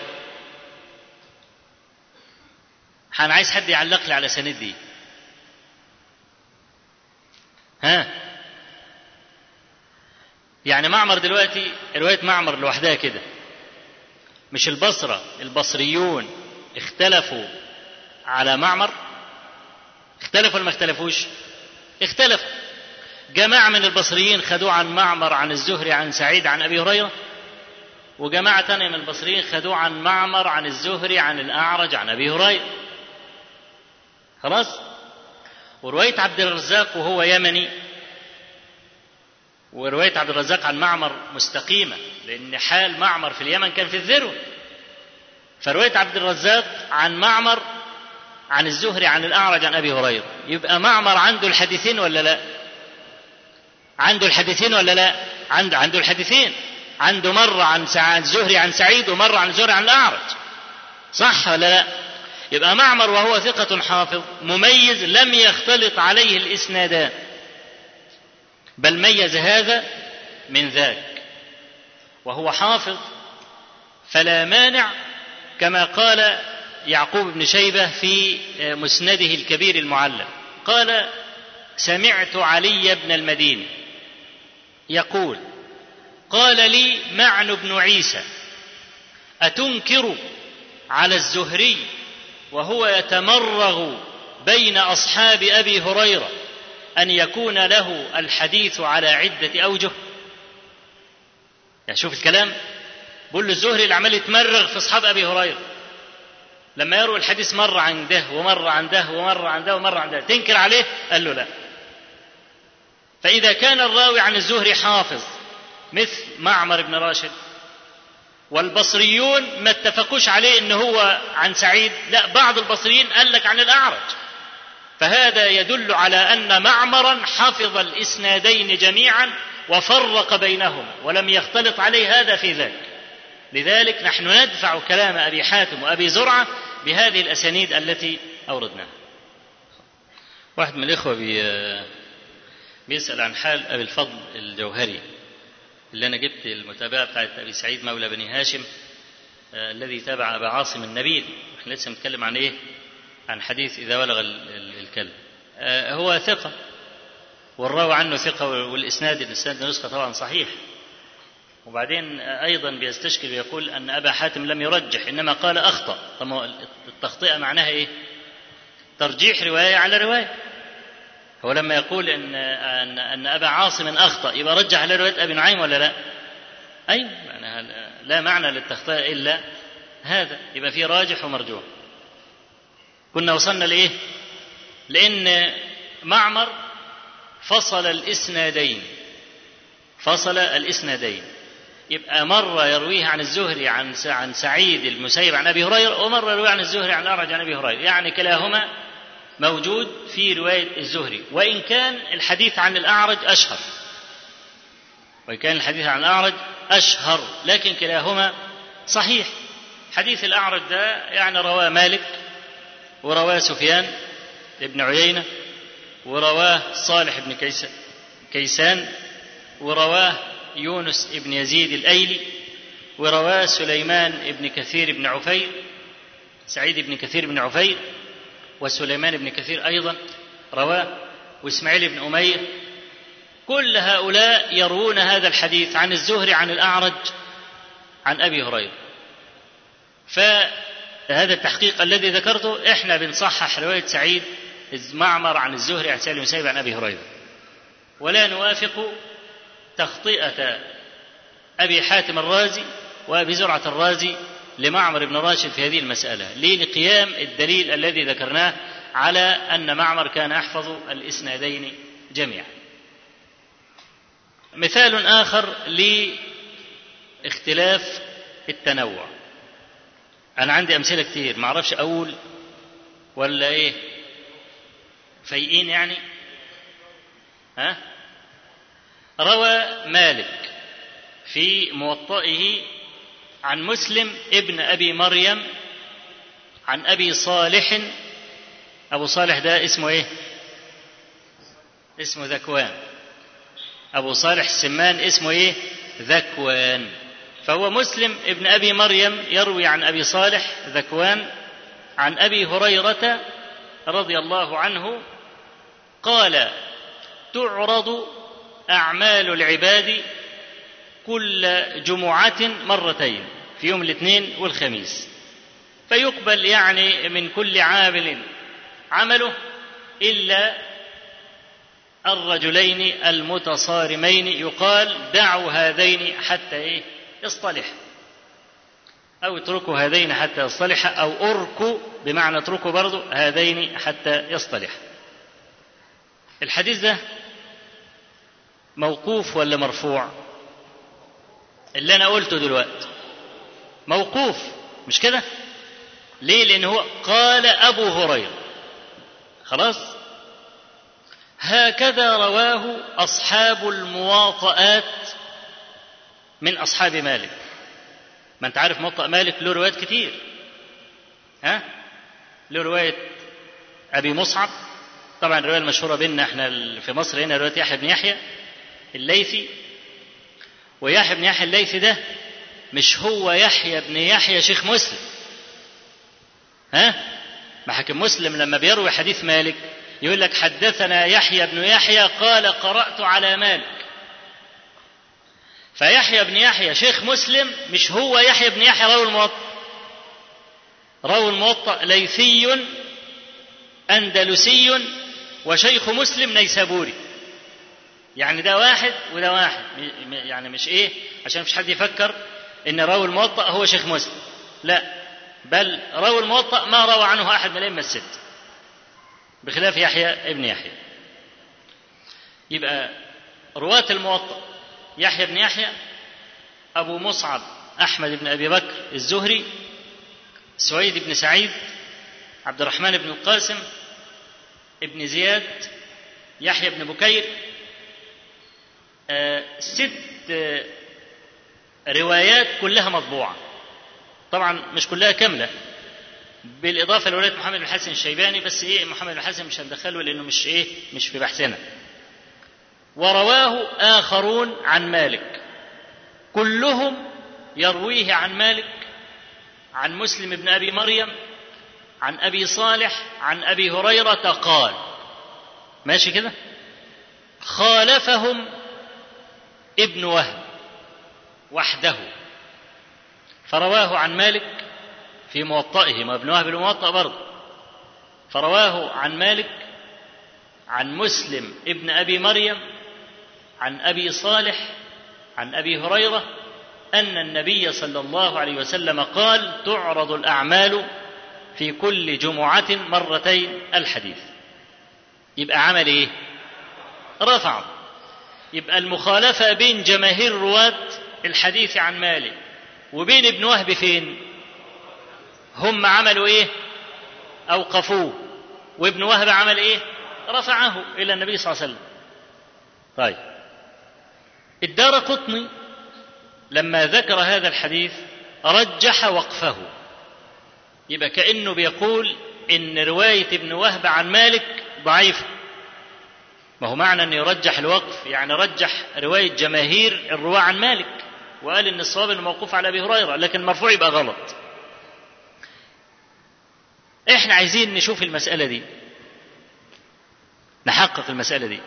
انا عايز حد يعلق لي على سند دي ها يعني معمر دلوقتي روايه معمر لوحدها كده مش البصرة البصريون اختلفوا على معمر اختلفوا ولا ما اختلفوش اختلفوا جماعة من البصريين خدوه عن معمر عن الزهري عن سعيد عن أبي هريرة وجماعة تانية من البصريين خدوه عن معمر عن الزهري عن الأعرج عن أبي هريرة خلاص ورواية عبد الرزاق وهو يمني ورواية عبد الرزاق عن معمر مستقيمة لأن حال معمر في اليمن كان في الذروة فرواية عبد الرزاق عن معمر عن الزهري عن الأعرج عن أبي هريرة يبقى معمر عنده الحديثين ولا لا عنده الحديثين ولا لا عنده عنده الحديثين عنده مرة عن الزهري عن سعيد ومرة عن الزهري عن الأعرج صح ولا لا يبقى معمر وهو ثقة حافظ مميز لم يختلط عليه الإسنادان بل ميز هذا من ذاك وهو حافظ فلا مانع كما قال يعقوب بن شيبه في مسنده الكبير المعلم قال سمعت علي بن المديني يقول قال لي معن بن عيسى اتنكر على الزهري وهو يتمرغ بين اصحاب ابي هريره ان يكون له الحديث على عده اوجه يعني شوف الكلام بقول له الزهري اللي عمال يتمرغ في اصحاب ابي هريره لما يروي الحديث مره عن ده ومره عن ده ومره عن ده ومره عن ده تنكر عليه قال له لا فاذا كان الراوي عن الزهري حافظ مثل معمر بن راشد والبصريون ما اتفقوش عليه ان هو عن سعيد لا بعض البصريين قال لك عن الاعرج فهذا يدل على ان معمرا حفظ الاسنادين جميعا وفرق بينهما ولم يختلط عليه هذا في ذاك لذلك نحن ندفع كلام ابي حاتم وابي زرعه بهذه الاسانيد التي اوردناها واحد من الاخوه بي بيسال عن حال ابي الفضل الجوهري اللي انا جبت المتابعه بتاعت ابي سعيد مولى بني هاشم آه الذي تابع ابا عاصم النبيل احنا لسه بنتكلم عن ايه عن حديث اذا ولغ الكلب آه هو ثقه والراوي عنه ثقه والاسناد الاسناد نسخه طبعا صحيح وبعدين ايضا بيستشكل ويقول ان ابا حاتم لم يرجح انما قال اخطا طب التخطئه معناها ايه ترجيح روايه على روايه هو لما يقول ان ان, أن ابا عاصم اخطا يبقى رجح على روايه ابي نعيم ولا لا؟ ايوه يعني لا معنى للتخطئه الا هذا يبقى في راجح ومرجوح. كنا وصلنا لايه؟ لان معمر فصل الاسنادين فصل الاسنادين يبقى مرة يرويه عن الزهري عن عن سعيد المسيب عن ابي هريره ومرة يرويه عن الزهري عن الاعرج عن ابي هريره يعني كلاهما موجود في رواية الزهري وإن كان الحديث عن الأعرج أشهر وإن كان الحديث عن الأعرج أشهر لكن كلاهما صحيح حديث الأعرج ده يعني رواه مالك ورواه سفيان بن عيينة ورواه صالح بن كيسان ورواه يونس بن يزيد الأيلي ورواه سليمان بن كثير بن عفير سعيد بن كثير بن عفير وسليمان بن كثير أيضا رواه وإسماعيل بن أمية كل هؤلاء يروون هذا الحديث عن الزهري عن الأعرج عن أبي هريرة فهذا التحقيق الذي ذكرته احنا بنصحح رواية سعيد معمر عن الزهري عن سالم المسيب عن أبي هريرة ولا نوافق تخطئة أبي حاتم الرازي وأبي زرعة الرازي لمعمر بن راشد في هذه المسألة ليه لقيام الدليل الذي ذكرناه على أن معمر كان يحفظ الإسنادين جميعا مثال آخر لاختلاف التنوع أنا عندي أمثلة كتير ما أعرفش أقول ولا إيه فايقين يعني ها روى مالك في موطئه عن مسلم ابن ابي مريم عن ابي صالح ابو صالح ده اسمه ايه اسمه ذكوان ابو صالح السمان اسمه ايه ذكوان فهو مسلم ابن ابي مريم يروي عن ابي صالح ذكوان عن ابي هريره رضي الله عنه قال تعرض اعمال العباد كل جمعة مرتين في يوم الاثنين والخميس فيقبل يعني من كل عامل عمله إلا الرجلين المتصارمين يقال دعوا هذين حتى إيه يصطلح أو اتركوا هذين حتى يصطلح أو أركوا بمعنى اتركوا برضو هذين حتى يصطلح الحديث ده موقوف ولا مرفوع اللي انا قلته دلوقتي موقوف مش كده ليه لان هو قال ابو هريره خلاص هكذا رواه اصحاب المواطئات من اصحاب مالك ما انت عارف موطأ مالك له روايات كتير ها له روايه ابي مصعب طبعا الروايه المشهوره بيننا احنا في مصر هنا روايه يحيى بن يحيى الليثي ويحيى بن يحيى الليثي ده مش هو يحيى بن يحيى شيخ مسلم ها ما حكم مسلم لما بيروي حديث مالك يقول لك حدثنا يحيى بن يحيى قال قرأت على مالك فيحيى بن يحيى شيخ مسلم مش هو يحيى بن يحيى راوي الموطأ راوي الموطأ ليثي أندلسي وشيخ مسلم نيسابوري يعني ده واحد وده واحد يعني مش ايه عشان مش حد يفكر ان راوي الموطأ هو شيخ مسلم لا بل راوي الموطأ ما روى عنه احد من الائمه الست بخلاف يحيى ابن يحيى يبقى رواة الموطأ يحيى بن يحيى أبو مصعب أحمد بن أبي بكر الزهري سويد بن سعيد عبد الرحمن بن القاسم ابن زياد يحيى بن بكير آه ست آه روايات كلها مطبوعة طبعا مش كلها كاملة بالإضافة لرواية محمد بن الحسن الشيباني بس إيه محمد بن الحسن مش هندخله لأنه مش إيه مش في بحثنا ورواه آخرون عن مالك كلهم يرويه عن مالك عن مسلم بن أبي مريم عن أبي صالح عن أبي هريرة قال ماشي كده خالفهم ابن وهب وحده فرواه عن مالك في موطئه ما ابن وهب الموطأ برضه فرواه عن مالك عن مسلم ابن أبي مريم عن أبي صالح عن أبي هريرة أن النبي صلى الله عليه وسلم قال تعرض الأعمال في كل جمعة مرتين الحديث يبقى عمل إيه رفع يبقى المخالفة بين جماهير رواة الحديث عن مالك وبين ابن وهب فين هم عملوا ايه اوقفوه وابن وهب عمل ايه رفعه الى النبي صلى الله عليه وسلم طيب الدار قطني لما ذكر هذا الحديث رجح وقفه يبقى كانه بيقول ان روايه ابن وهب عن مالك ضعيفه ما هو معنى انه يرجح الوقف يعني رجح روايه جماهير الرواه عن مالك وقال ان الصواب انه موقوف على ابي هريره لكن المرفوع يبقى غلط احنا عايزين نشوف المساله دي نحقق المساله دي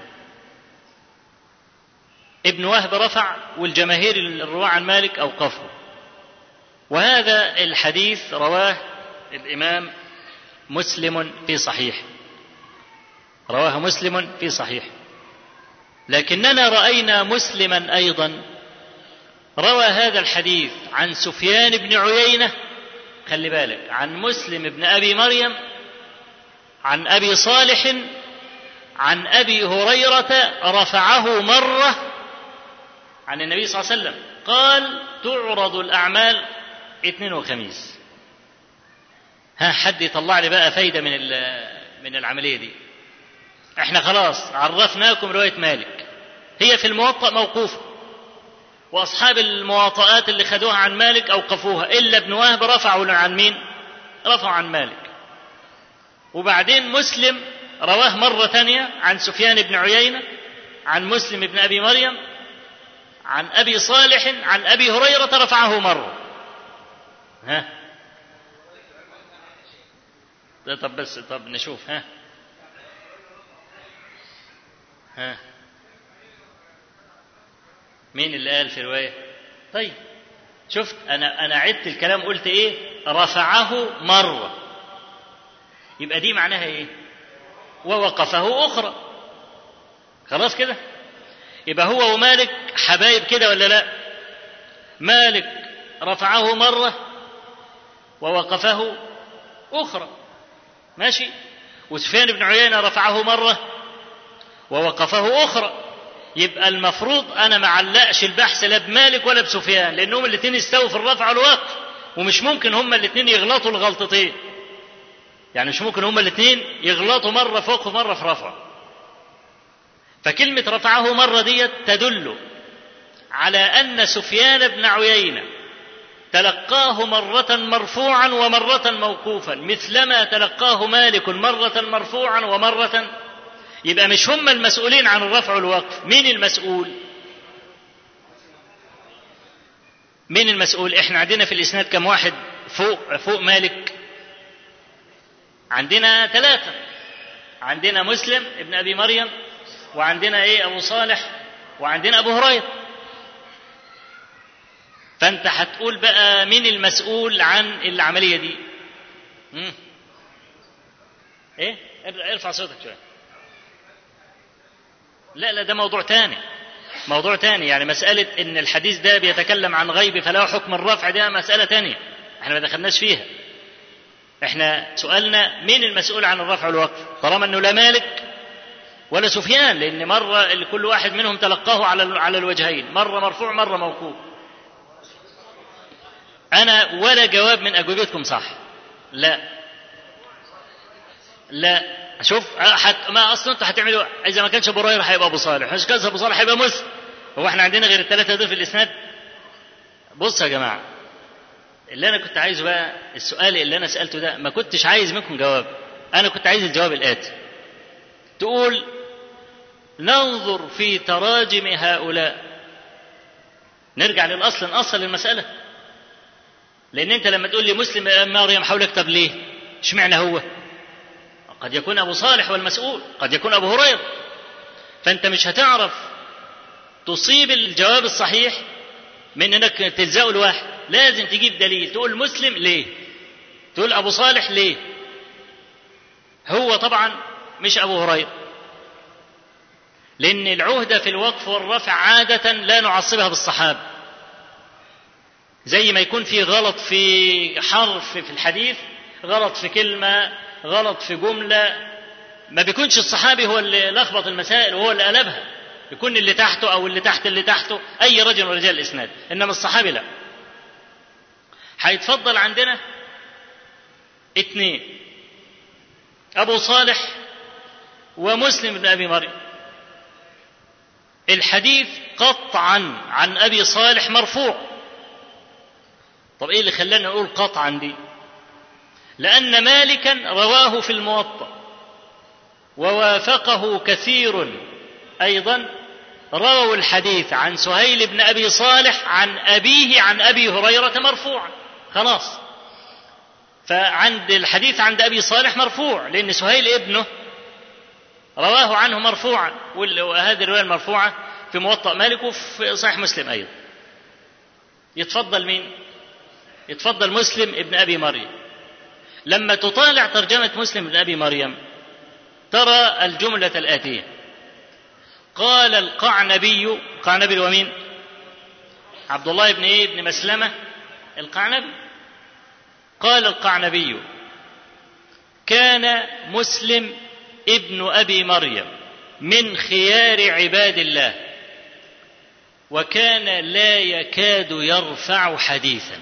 ابن وهب رفع والجماهير الرواه عن مالك اوقفه وهذا الحديث رواه الامام مسلم في صحيح رواه مسلم في صحيح لكننا راينا مسلما ايضا روى هذا الحديث عن سفيان بن عيينه خلي بالك عن مسلم بن ابي مريم عن ابي صالح عن ابي هريره رفعه مره عن النبي صلى الله عليه وسلم قال تعرض الاعمال اثنين وخميس ها حد يطلع لي بقى فايده من من العمليه دي احنا خلاص عرفناكم روايه مالك هي في الموطأ موقوفه واصحاب المواطئات اللي خدوها عن مالك اوقفوها الا ابن وهب رفعوا عن مين رفعوا عن مالك وبعدين مسلم رواه مرة ثانية عن سفيان بن عيينة عن مسلم بن أبي مريم عن أبي صالح عن أبي هريرة رفعه مرة ها طب بس طب نشوف ها ها مين اللي قال في رواية طيب شفت أنا أنا عدت الكلام قلت إيه رفعه مرة يبقى دي معناها إيه ووقفه أخرى خلاص كده يبقى هو ومالك حبايب كده ولا لا مالك رفعه مرة ووقفه أخرى ماشي وسفيان بن عيينة رفعه مرة ووقفه أخرى يبقى المفروض أنا ما علقش البحث لا بمالك ولا بسفيان لأنهم الاثنين استووا في الرفع والوقف ومش ممكن هما الاثنين يغلطوا الغلطتين يعني مش ممكن هما الاثنين يغلطوا مرة في وقف مرة في رفع فكلمة رفعه مرة ديت تدل على أن سفيان بن عيينة تلقاه مرة مرفوعا ومرة موقوفا مثلما تلقاه مالك مرة مرفوعا ومرة يبقى مش هم المسؤولين عن الرفع والوقف مين المسؤول مين المسؤول احنا عندنا في الاسناد كم واحد فوق فوق مالك عندنا ثلاثة عندنا مسلم ابن ابي مريم وعندنا ايه ابو صالح وعندنا ابو هريره فانت هتقول بقى مين المسؤول عن العمليه دي مم. ايه ارفع صوتك شويه لا لا ده موضوع تاني موضوع تاني يعني مسألة إن الحديث ده بيتكلم عن غيب فله حكم الرفع ده مسألة تانية احنا ما دخلناش فيها احنا سؤالنا مين المسؤول عن الرفع والوقف طالما انه لا مالك ولا سفيان لان مره كل واحد منهم تلقاه على على الوجهين مره مرفوع مره موقوف أنا ولا جواب من أجوبتكم صح لا لا شوف حت ما اصلا انتوا هتعملوا اذا ما كانش ابو هريره هيبقى ابو صالح مش كان ابو صالح هيبقى مسلم هو احنا عندنا غير الثلاثه دول في الاسناد بص يا جماعه اللي انا كنت عايزه بقى السؤال اللي انا سالته ده ما كنتش عايز منكم جواب انا كنت عايز الجواب الاتي تقول ننظر في تراجم هؤلاء نرجع للاصل نأصل المساله لان انت لما تقول لي مسلم مريم حولك طب ليه اشمعنى هو قد يكون ابو صالح والمسؤول قد يكون ابو هريره فانت مش هتعرف تصيب الجواب الصحيح من انك تلزقه الواحد لازم تجيب دليل تقول مسلم ليه تقول ابو صالح ليه هو طبعا مش ابو هريره لان العهده في الوقف والرفع عاده لا نعصبها بالصحابه زي ما يكون في غلط في حرف في الحديث غلط في كلمه غلط في جمله ما بيكونش الصحابي هو اللي لخبط المسائل وهو اللي قلبها يكون اللي تحته او اللي تحت اللي تحته اي رجل من رجال الاسناد انما الصحابي لا هيتفضل عندنا اثنين ابو صالح ومسلم بن ابي مريم الحديث قطعا عن ابي صالح مرفوع طب ايه اللي خلانا نقول قطعا دي لان مالكا رواه في الموطأ ووافقه كثير ايضا رووا الحديث عن سهيل بن ابي صالح عن ابيه عن ابي هريره مرفوعا خلاص فعند الحديث عند ابي صالح مرفوع لان سهيل ابنه رواه عنه مرفوعا وهذه الروايه المرفوعه في موطأ مالك وفي صحيح مسلم ايضا يتفضل مين يتفضل مسلم ابن ابي مريم لما تطالع ترجمه مسلم ابن ابي مريم ترى الجمله الاتيه قال القعنبي القعنبي هو مين عبد الله بن ايه بن مسلمه القعنبي قال القعنبي كان مسلم ابن ابي مريم من خيار عباد الله وكان لا يكاد يرفع حديثا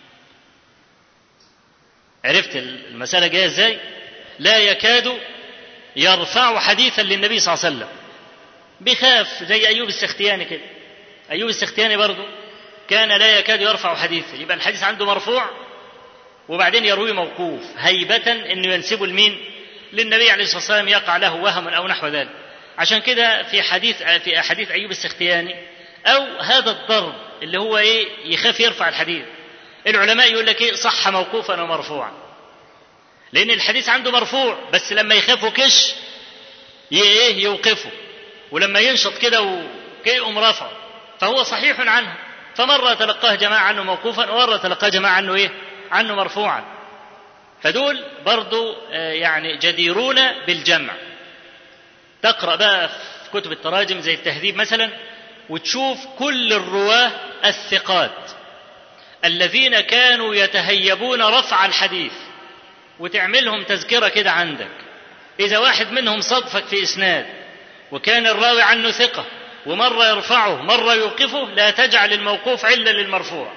عرفت المسألة جاية ازاي؟ لا يكاد يرفع حديثا للنبي صلى الله عليه وسلم بخاف زي أيوب السختياني كده أيوب السختياني برضه كان لا يكاد يرفع حديثا يبقى الحديث عنده مرفوع وبعدين يروي موقوف هيبة انه ينسبه لمين؟ للنبي عليه الصلاة والسلام يقع له وهم أو نحو ذلك عشان كده في حديث في أحاديث أيوب السختياني أو هذا الضرب اللي هو إيه يخاف يرفع الحديث العلماء يقول لك ايه صح موقوفا ومرفوعا لان الحديث عنده مرفوع بس لما يخافوا كش ايه يوقفه ولما ينشط كده يقوم رفعه فهو صحيح عنه فمرة تلقاه جماعة عنه موقوفا ومرة تلقاه جماعة عنه ايه عنه مرفوعا فدول برضو يعني جديرون بالجمع تقرأ بقى في كتب التراجم زي التهذيب مثلا وتشوف كل الرواه الثقات الذين كانوا يتهيبون رفع الحديث وتعملهم تذكرة كده عندك إذا واحد منهم صدفك في إسناد وكان الراوي عنه ثقة ومرة يرفعه مرة يوقفه لا تجعل الموقوف علة للمرفوع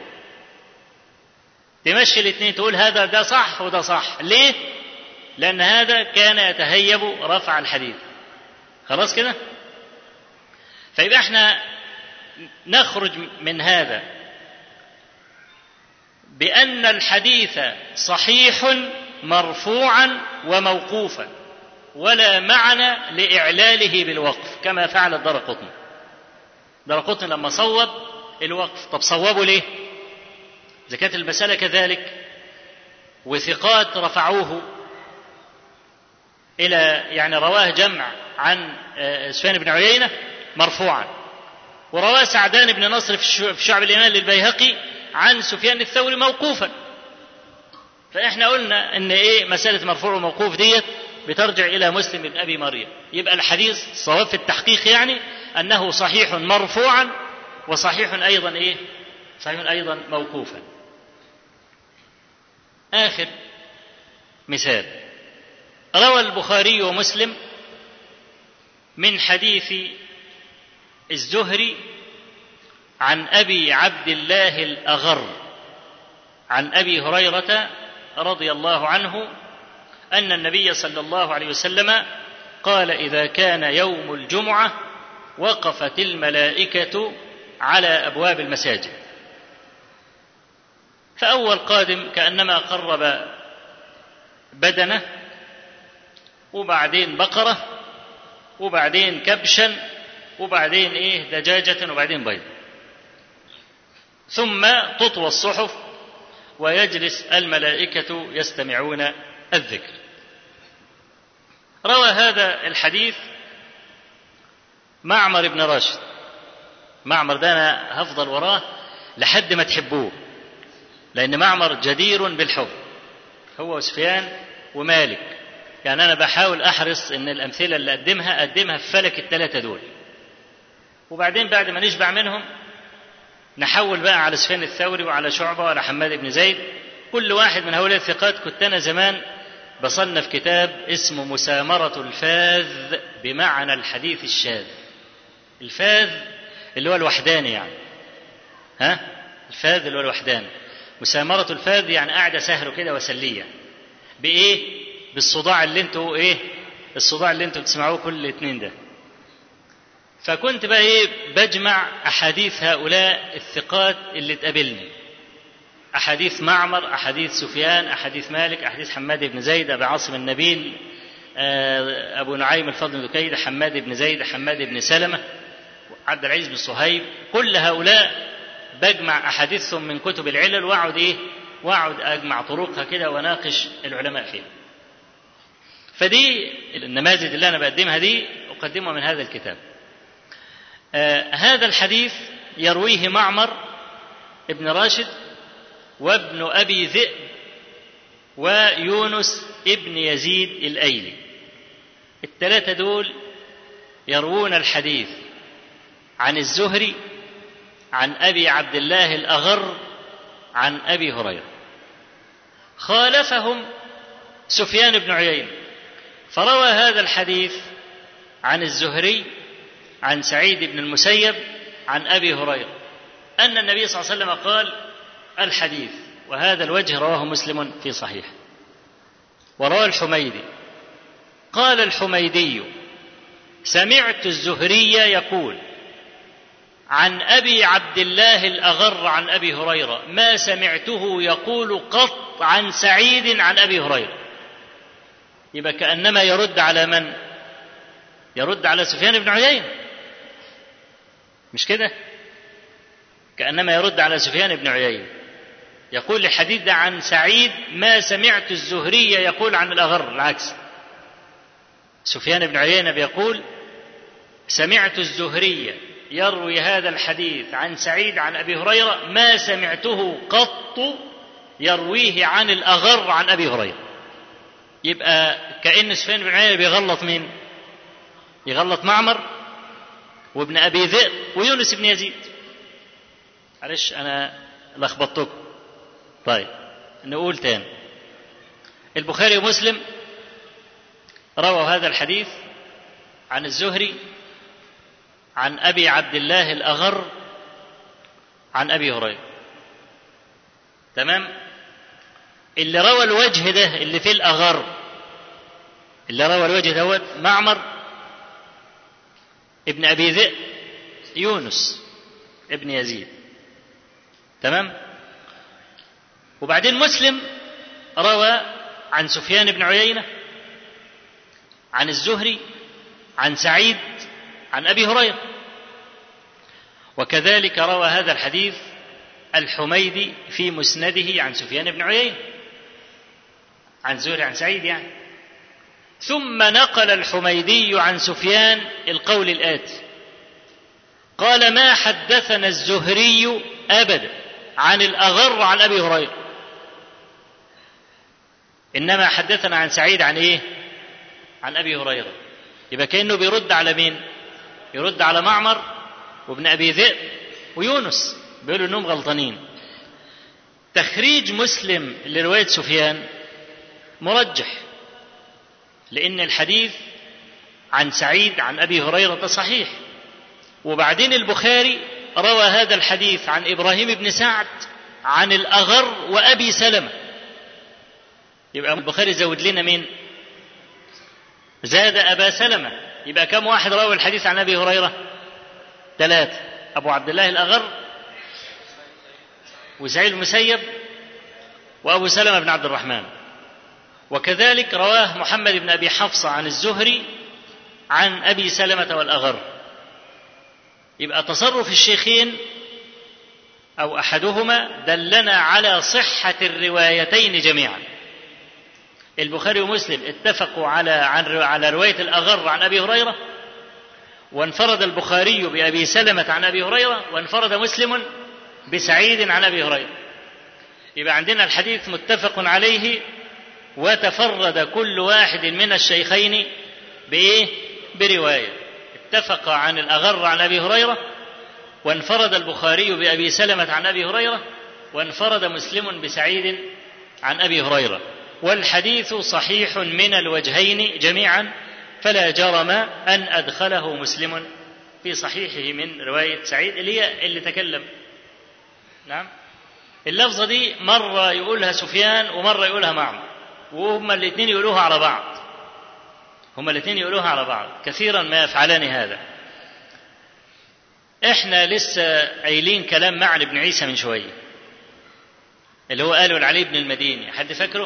تمشي الاثنين تقول هذا ده صح وده صح ليه لأن هذا كان يتهيب رفع الحديث خلاص كده فيبقى احنا نخرج من هذا بأن الحديث صحيح مرفوعا وموقوفا ولا معنى لإعلاله بالوقف كما فعل الدرقطني الدرقطني لما صوب الوقف طب صوبوا ليه إذا كانت المسألة كذلك وثقات رفعوه إلى يعني رواه جمع عن سفيان بن عيينة مرفوعا ورواه سعدان بن نصر في شعب الإيمان للبيهقي عن سفيان الثوري موقوفا فاحنا قلنا ان ايه مساله مرفوع وموقوف ديت بترجع الى مسلم بن ابي مريم يبقى الحديث صواب في التحقيق يعني انه صحيح مرفوعا وصحيح ايضا ايه صحيح ايضا موقوفا اخر مثال روى البخاري ومسلم من حديث الزهري عن ابي عبد الله الاغر عن ابي هريره رضي الله عنه ان النبي صلى الله عليه وسلم قال اذا كان يوم الجمعه وقفت الملائكه على ابواب المساجد فاول قادم كانما قرب بدنه وبعدين بقره وبعدين كبشا وبعدين ايه دجاجه وبعدين بيض ثم تطوى الصحف ويجلس الملائكه يستمعون الذكر روى هذا الحديث معمر بن راشد معمر ده انا هفضل وراه لحد ما تحبوه لان معمر جدير بالحب هو وسفيان ومالك يعني انا بحاول احرص ان الامثله اللي اقدمها اقدمها في فلك الثلاثه دول وبعدين بعد ما نشبع منهم نحول بقى على سفيان الثوري وعلى شعبه وعلى حماد بن زيد كل واحد من هؤلاء الثقات كنت انا زمان بصنف كتاب اسمه مسامرة الفاذ بمعنى الحديث الشاذ الفاذ اللي هو الوحداني يعني ها الفاذ اللي هو الوحداني مسامرة الفاذ يعني قاعدة سهرة كده وسلية بإيه؟ بالصداع اللي انتوا ايه؟ الصداع اللي انتوا بتسمعوه كل اتنين ده. فكنت بقى ايه؟ بجمع أحاديث هؤلاء الثقات اللي تقابلني. أحاديث معمر، أحاديث سفيان، أحاديث مالك، أحاديث حماد بن زيد، أبي عاصم النبيل، أبو نعيم الفضل بن دكيد، حماد بن زيد، حماد بن سلمة، عبد العزيز بن صهيب، كل هؤلاء بجمع أحاديثهم من كتب العلل وأقعد إيه؟ وأقعد أجمع طرقها كده وأناقش العلماء فيها. فدي النماذج اللي أنا بقدمها دي أقدمها من هذا الكتاب. آه هذا الحديث يرويه معمر ابن راشد وابن أبي ذئب ويونس ابن يزيد الأيلي الثلاثة دول يروون الحديث عن الزهري عن أبي عبد الله الأغر عن أبي هريرة خالفهم سفيان بن عيينة فروى هذا الحديث عن الزهري عن سعيد بن المسيب عن أبي هريرة أن النبي صلى الله عليه وسلم قال الحديث وهذا الوجه رواه مسلم في صحيح وروى الحميدي قال الحميدي سمعت الزهري يقول عن ابي عبد الله الاغر عن ابي هريره ما سمعته يقول قط عن سعيد عن ابي هريره يبقى كانما يرد على من يرد على سفيان بن عيينه مش كده كانما يرد على سفيان بن عيينه يقول الحديث ده عن سعيد ما سمعت الزهري يقول عن الاغر العكس سفيان بن عيينه بيقول سمعت الزهري يروي هذا الحديث عن سعيد عن ابي هريره ما سمعته قط يرويه عن الاغر عن ابي هريره يبقى كان سفيان بن عيينه بيغلط مين يغلط معمر وابن ابي ذئب ويونس بن يزيد معلش انا لخبطتكم طيب نقول تاني البخاري ومسلم رووا هذا الحديث عن الزهري عن ابي عبد الله الاغر عن ابي هريره تمام اللي روى الوجه ده اللي فيه الاغر اللي روى الوجه دوت معمر ابن ابي ذئب يونس ابن يزيد تمام وبعدين مسلم روى عن سفيان بن عيينه عن الزهري عن سعيد عن ابي هريره وكذلك روى هذا الحديث الحميدي في مسنده عن سفيان بن عيينه عن زهري عن سعيد يعني ثم نقل الحميدي عن سفيان القول الاتي قال ما حدثنا الزهري ابدا عن الاغر عن ابي هريره انما حدثنا عن سعيد عن ايه عن ابي هريره يبقى كانه بيرد على مين يرد على معمر وابن ابي ذئب ويونس بيقولوا انهم غلطانين تخريج مسلم لروايه سفيان مرجح لان الحديث عن سعيد عن ابي هريره صحيح وبعدين البخاري روى هذا الحديث عن ابراهيم بن سعد عن الأغر وأبي سلمة يبقى البخاري زود لنا مين زاد أبا سلمة يبقى كم واحد روى الحديث عن أبي هريرة ثلاثة أبو عبد الله الأغر وسعيد المسيب وأبو سلمة بن عبد الرحمن وكذلك رواه محمد بن أبي حفصة عن الزهري عن أبي سلمة والأغر يبقى تصرف الشيخين أو أحدهما دلنا على صحة الروايتين جميعا البخاري ومسلم اتفقوا على عن على رواية الأغر عن أبي هريرة وانفرد البخاري بأبي سلمة عن أبي هريرة وانفرد مسلم بسعيد عن أبي هريرة يبقى عندنا الحديث متفق عليه وتفرد كل واحد من الشيخين بإيه؟ برواية اتفق عن الأغر عن أبي هريرة وانفرد البخاري بأبي سلمة عن أبي هريرة وانفرد مسلم بسعيد عن أبي هريرة والحديث صحيح من الوجهين جميعا فلا جرم أن أدخله مسلم في صحيحه من رواية سعيد اللي هي اللي تكلم نعم اللفظة دي مرة يقولها سفيان ومرة يقولها معمر وهما الاثنين يقولوها على بعض هما الاثنين يقولوها على بعض كثيرا ما يفعلان هذا احنا لسه قايلين كلام معن بن عيسى من شويه اللي هو قاله لعلي بن المديني حد فاكره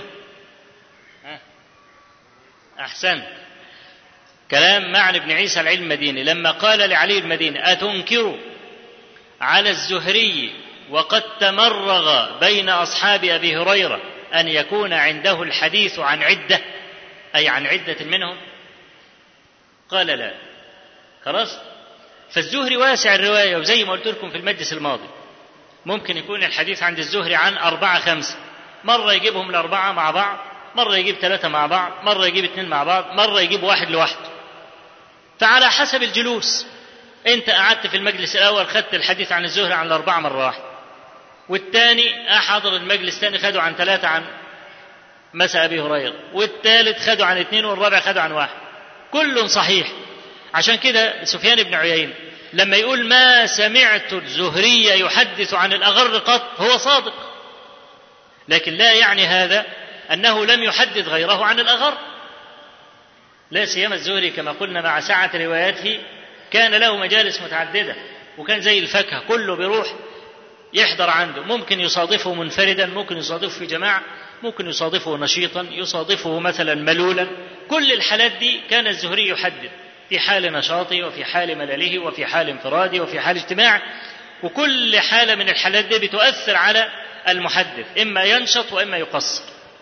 احسن كلام معن بن عيسى العلم المديني لما قال لعلي المديني اتنكر على الزهري وقد تمرغ بين اصحاب ابي هريره ان يكون عنده الحديث عن عده اي عن عده منهم قال لا خلاص فالزهري واسع الروايه وزي ما قلت لكم في المجلس الماضي ممكن يكون الحديث عند الزهري عن أربعة خمسة مرة يجيبهم الأربعة مع بعض مرة يجيب ثلاثة مع بعض مرة يجيب اثنين مع بعض مرة يجيب واحد لوحده فعلى حسب الجلوس انت قعدت في المجلس الاول خدت الحديث عن الزهري عن الاربعه مره واحده والثاني حضر المجلس الثاني خدوا عن ثلاثه عن مسا ابي هريره والثالث خدوا عن اثنين والرابع خدوا عن واحد كل صحيح عشان كده سفيان بن عيينه لما يقول ما سمعت الزهري يحدث عن الاغر قط هو صادق لكن لا يعني هذا انه لم يحدث غيره عن الاغر لا سيما الزهري كما قلنا مع سعة رواياته كان له مجالس متعددة وكان زي الفاكهة كله بيروح يحضر عنده ممكن يصادفه منفردا ممكن يصادفه في جماعة ممكن يصادفه نشيطا يصادفه مثلا ملولا كل الحالات دي كان الزهري يحدد في حال نشاطه وفي حال ملله وفي حال انفراده وفي حال اجتماع وكل حالة من الحالات دي بتؤثر على المحدث إما ينشط وإما يقصر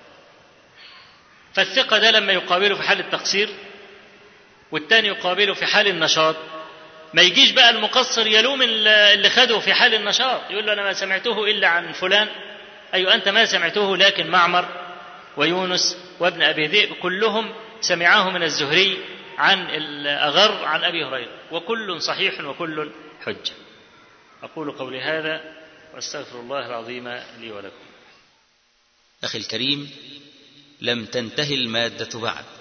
فالثقة ده لما يقابله في حال التقصير والتاني يقابله في حال النشاط ما يجيش بقى المقصر يلوم اللي خده في حال النشاط يقول له أنا ما سمعته إلا عن فلان أيوة أنت ما سمعته لكن معمر ويونس وابن أبي ذئب كلهم سمعاه من الزهري عن الأغر عن أبي هريرة وكل صحيح وكل حجة أقول قولي هذا وأستغفر الله العظيم لي ولكم أخي الكريم لم تنتهي المادة بعد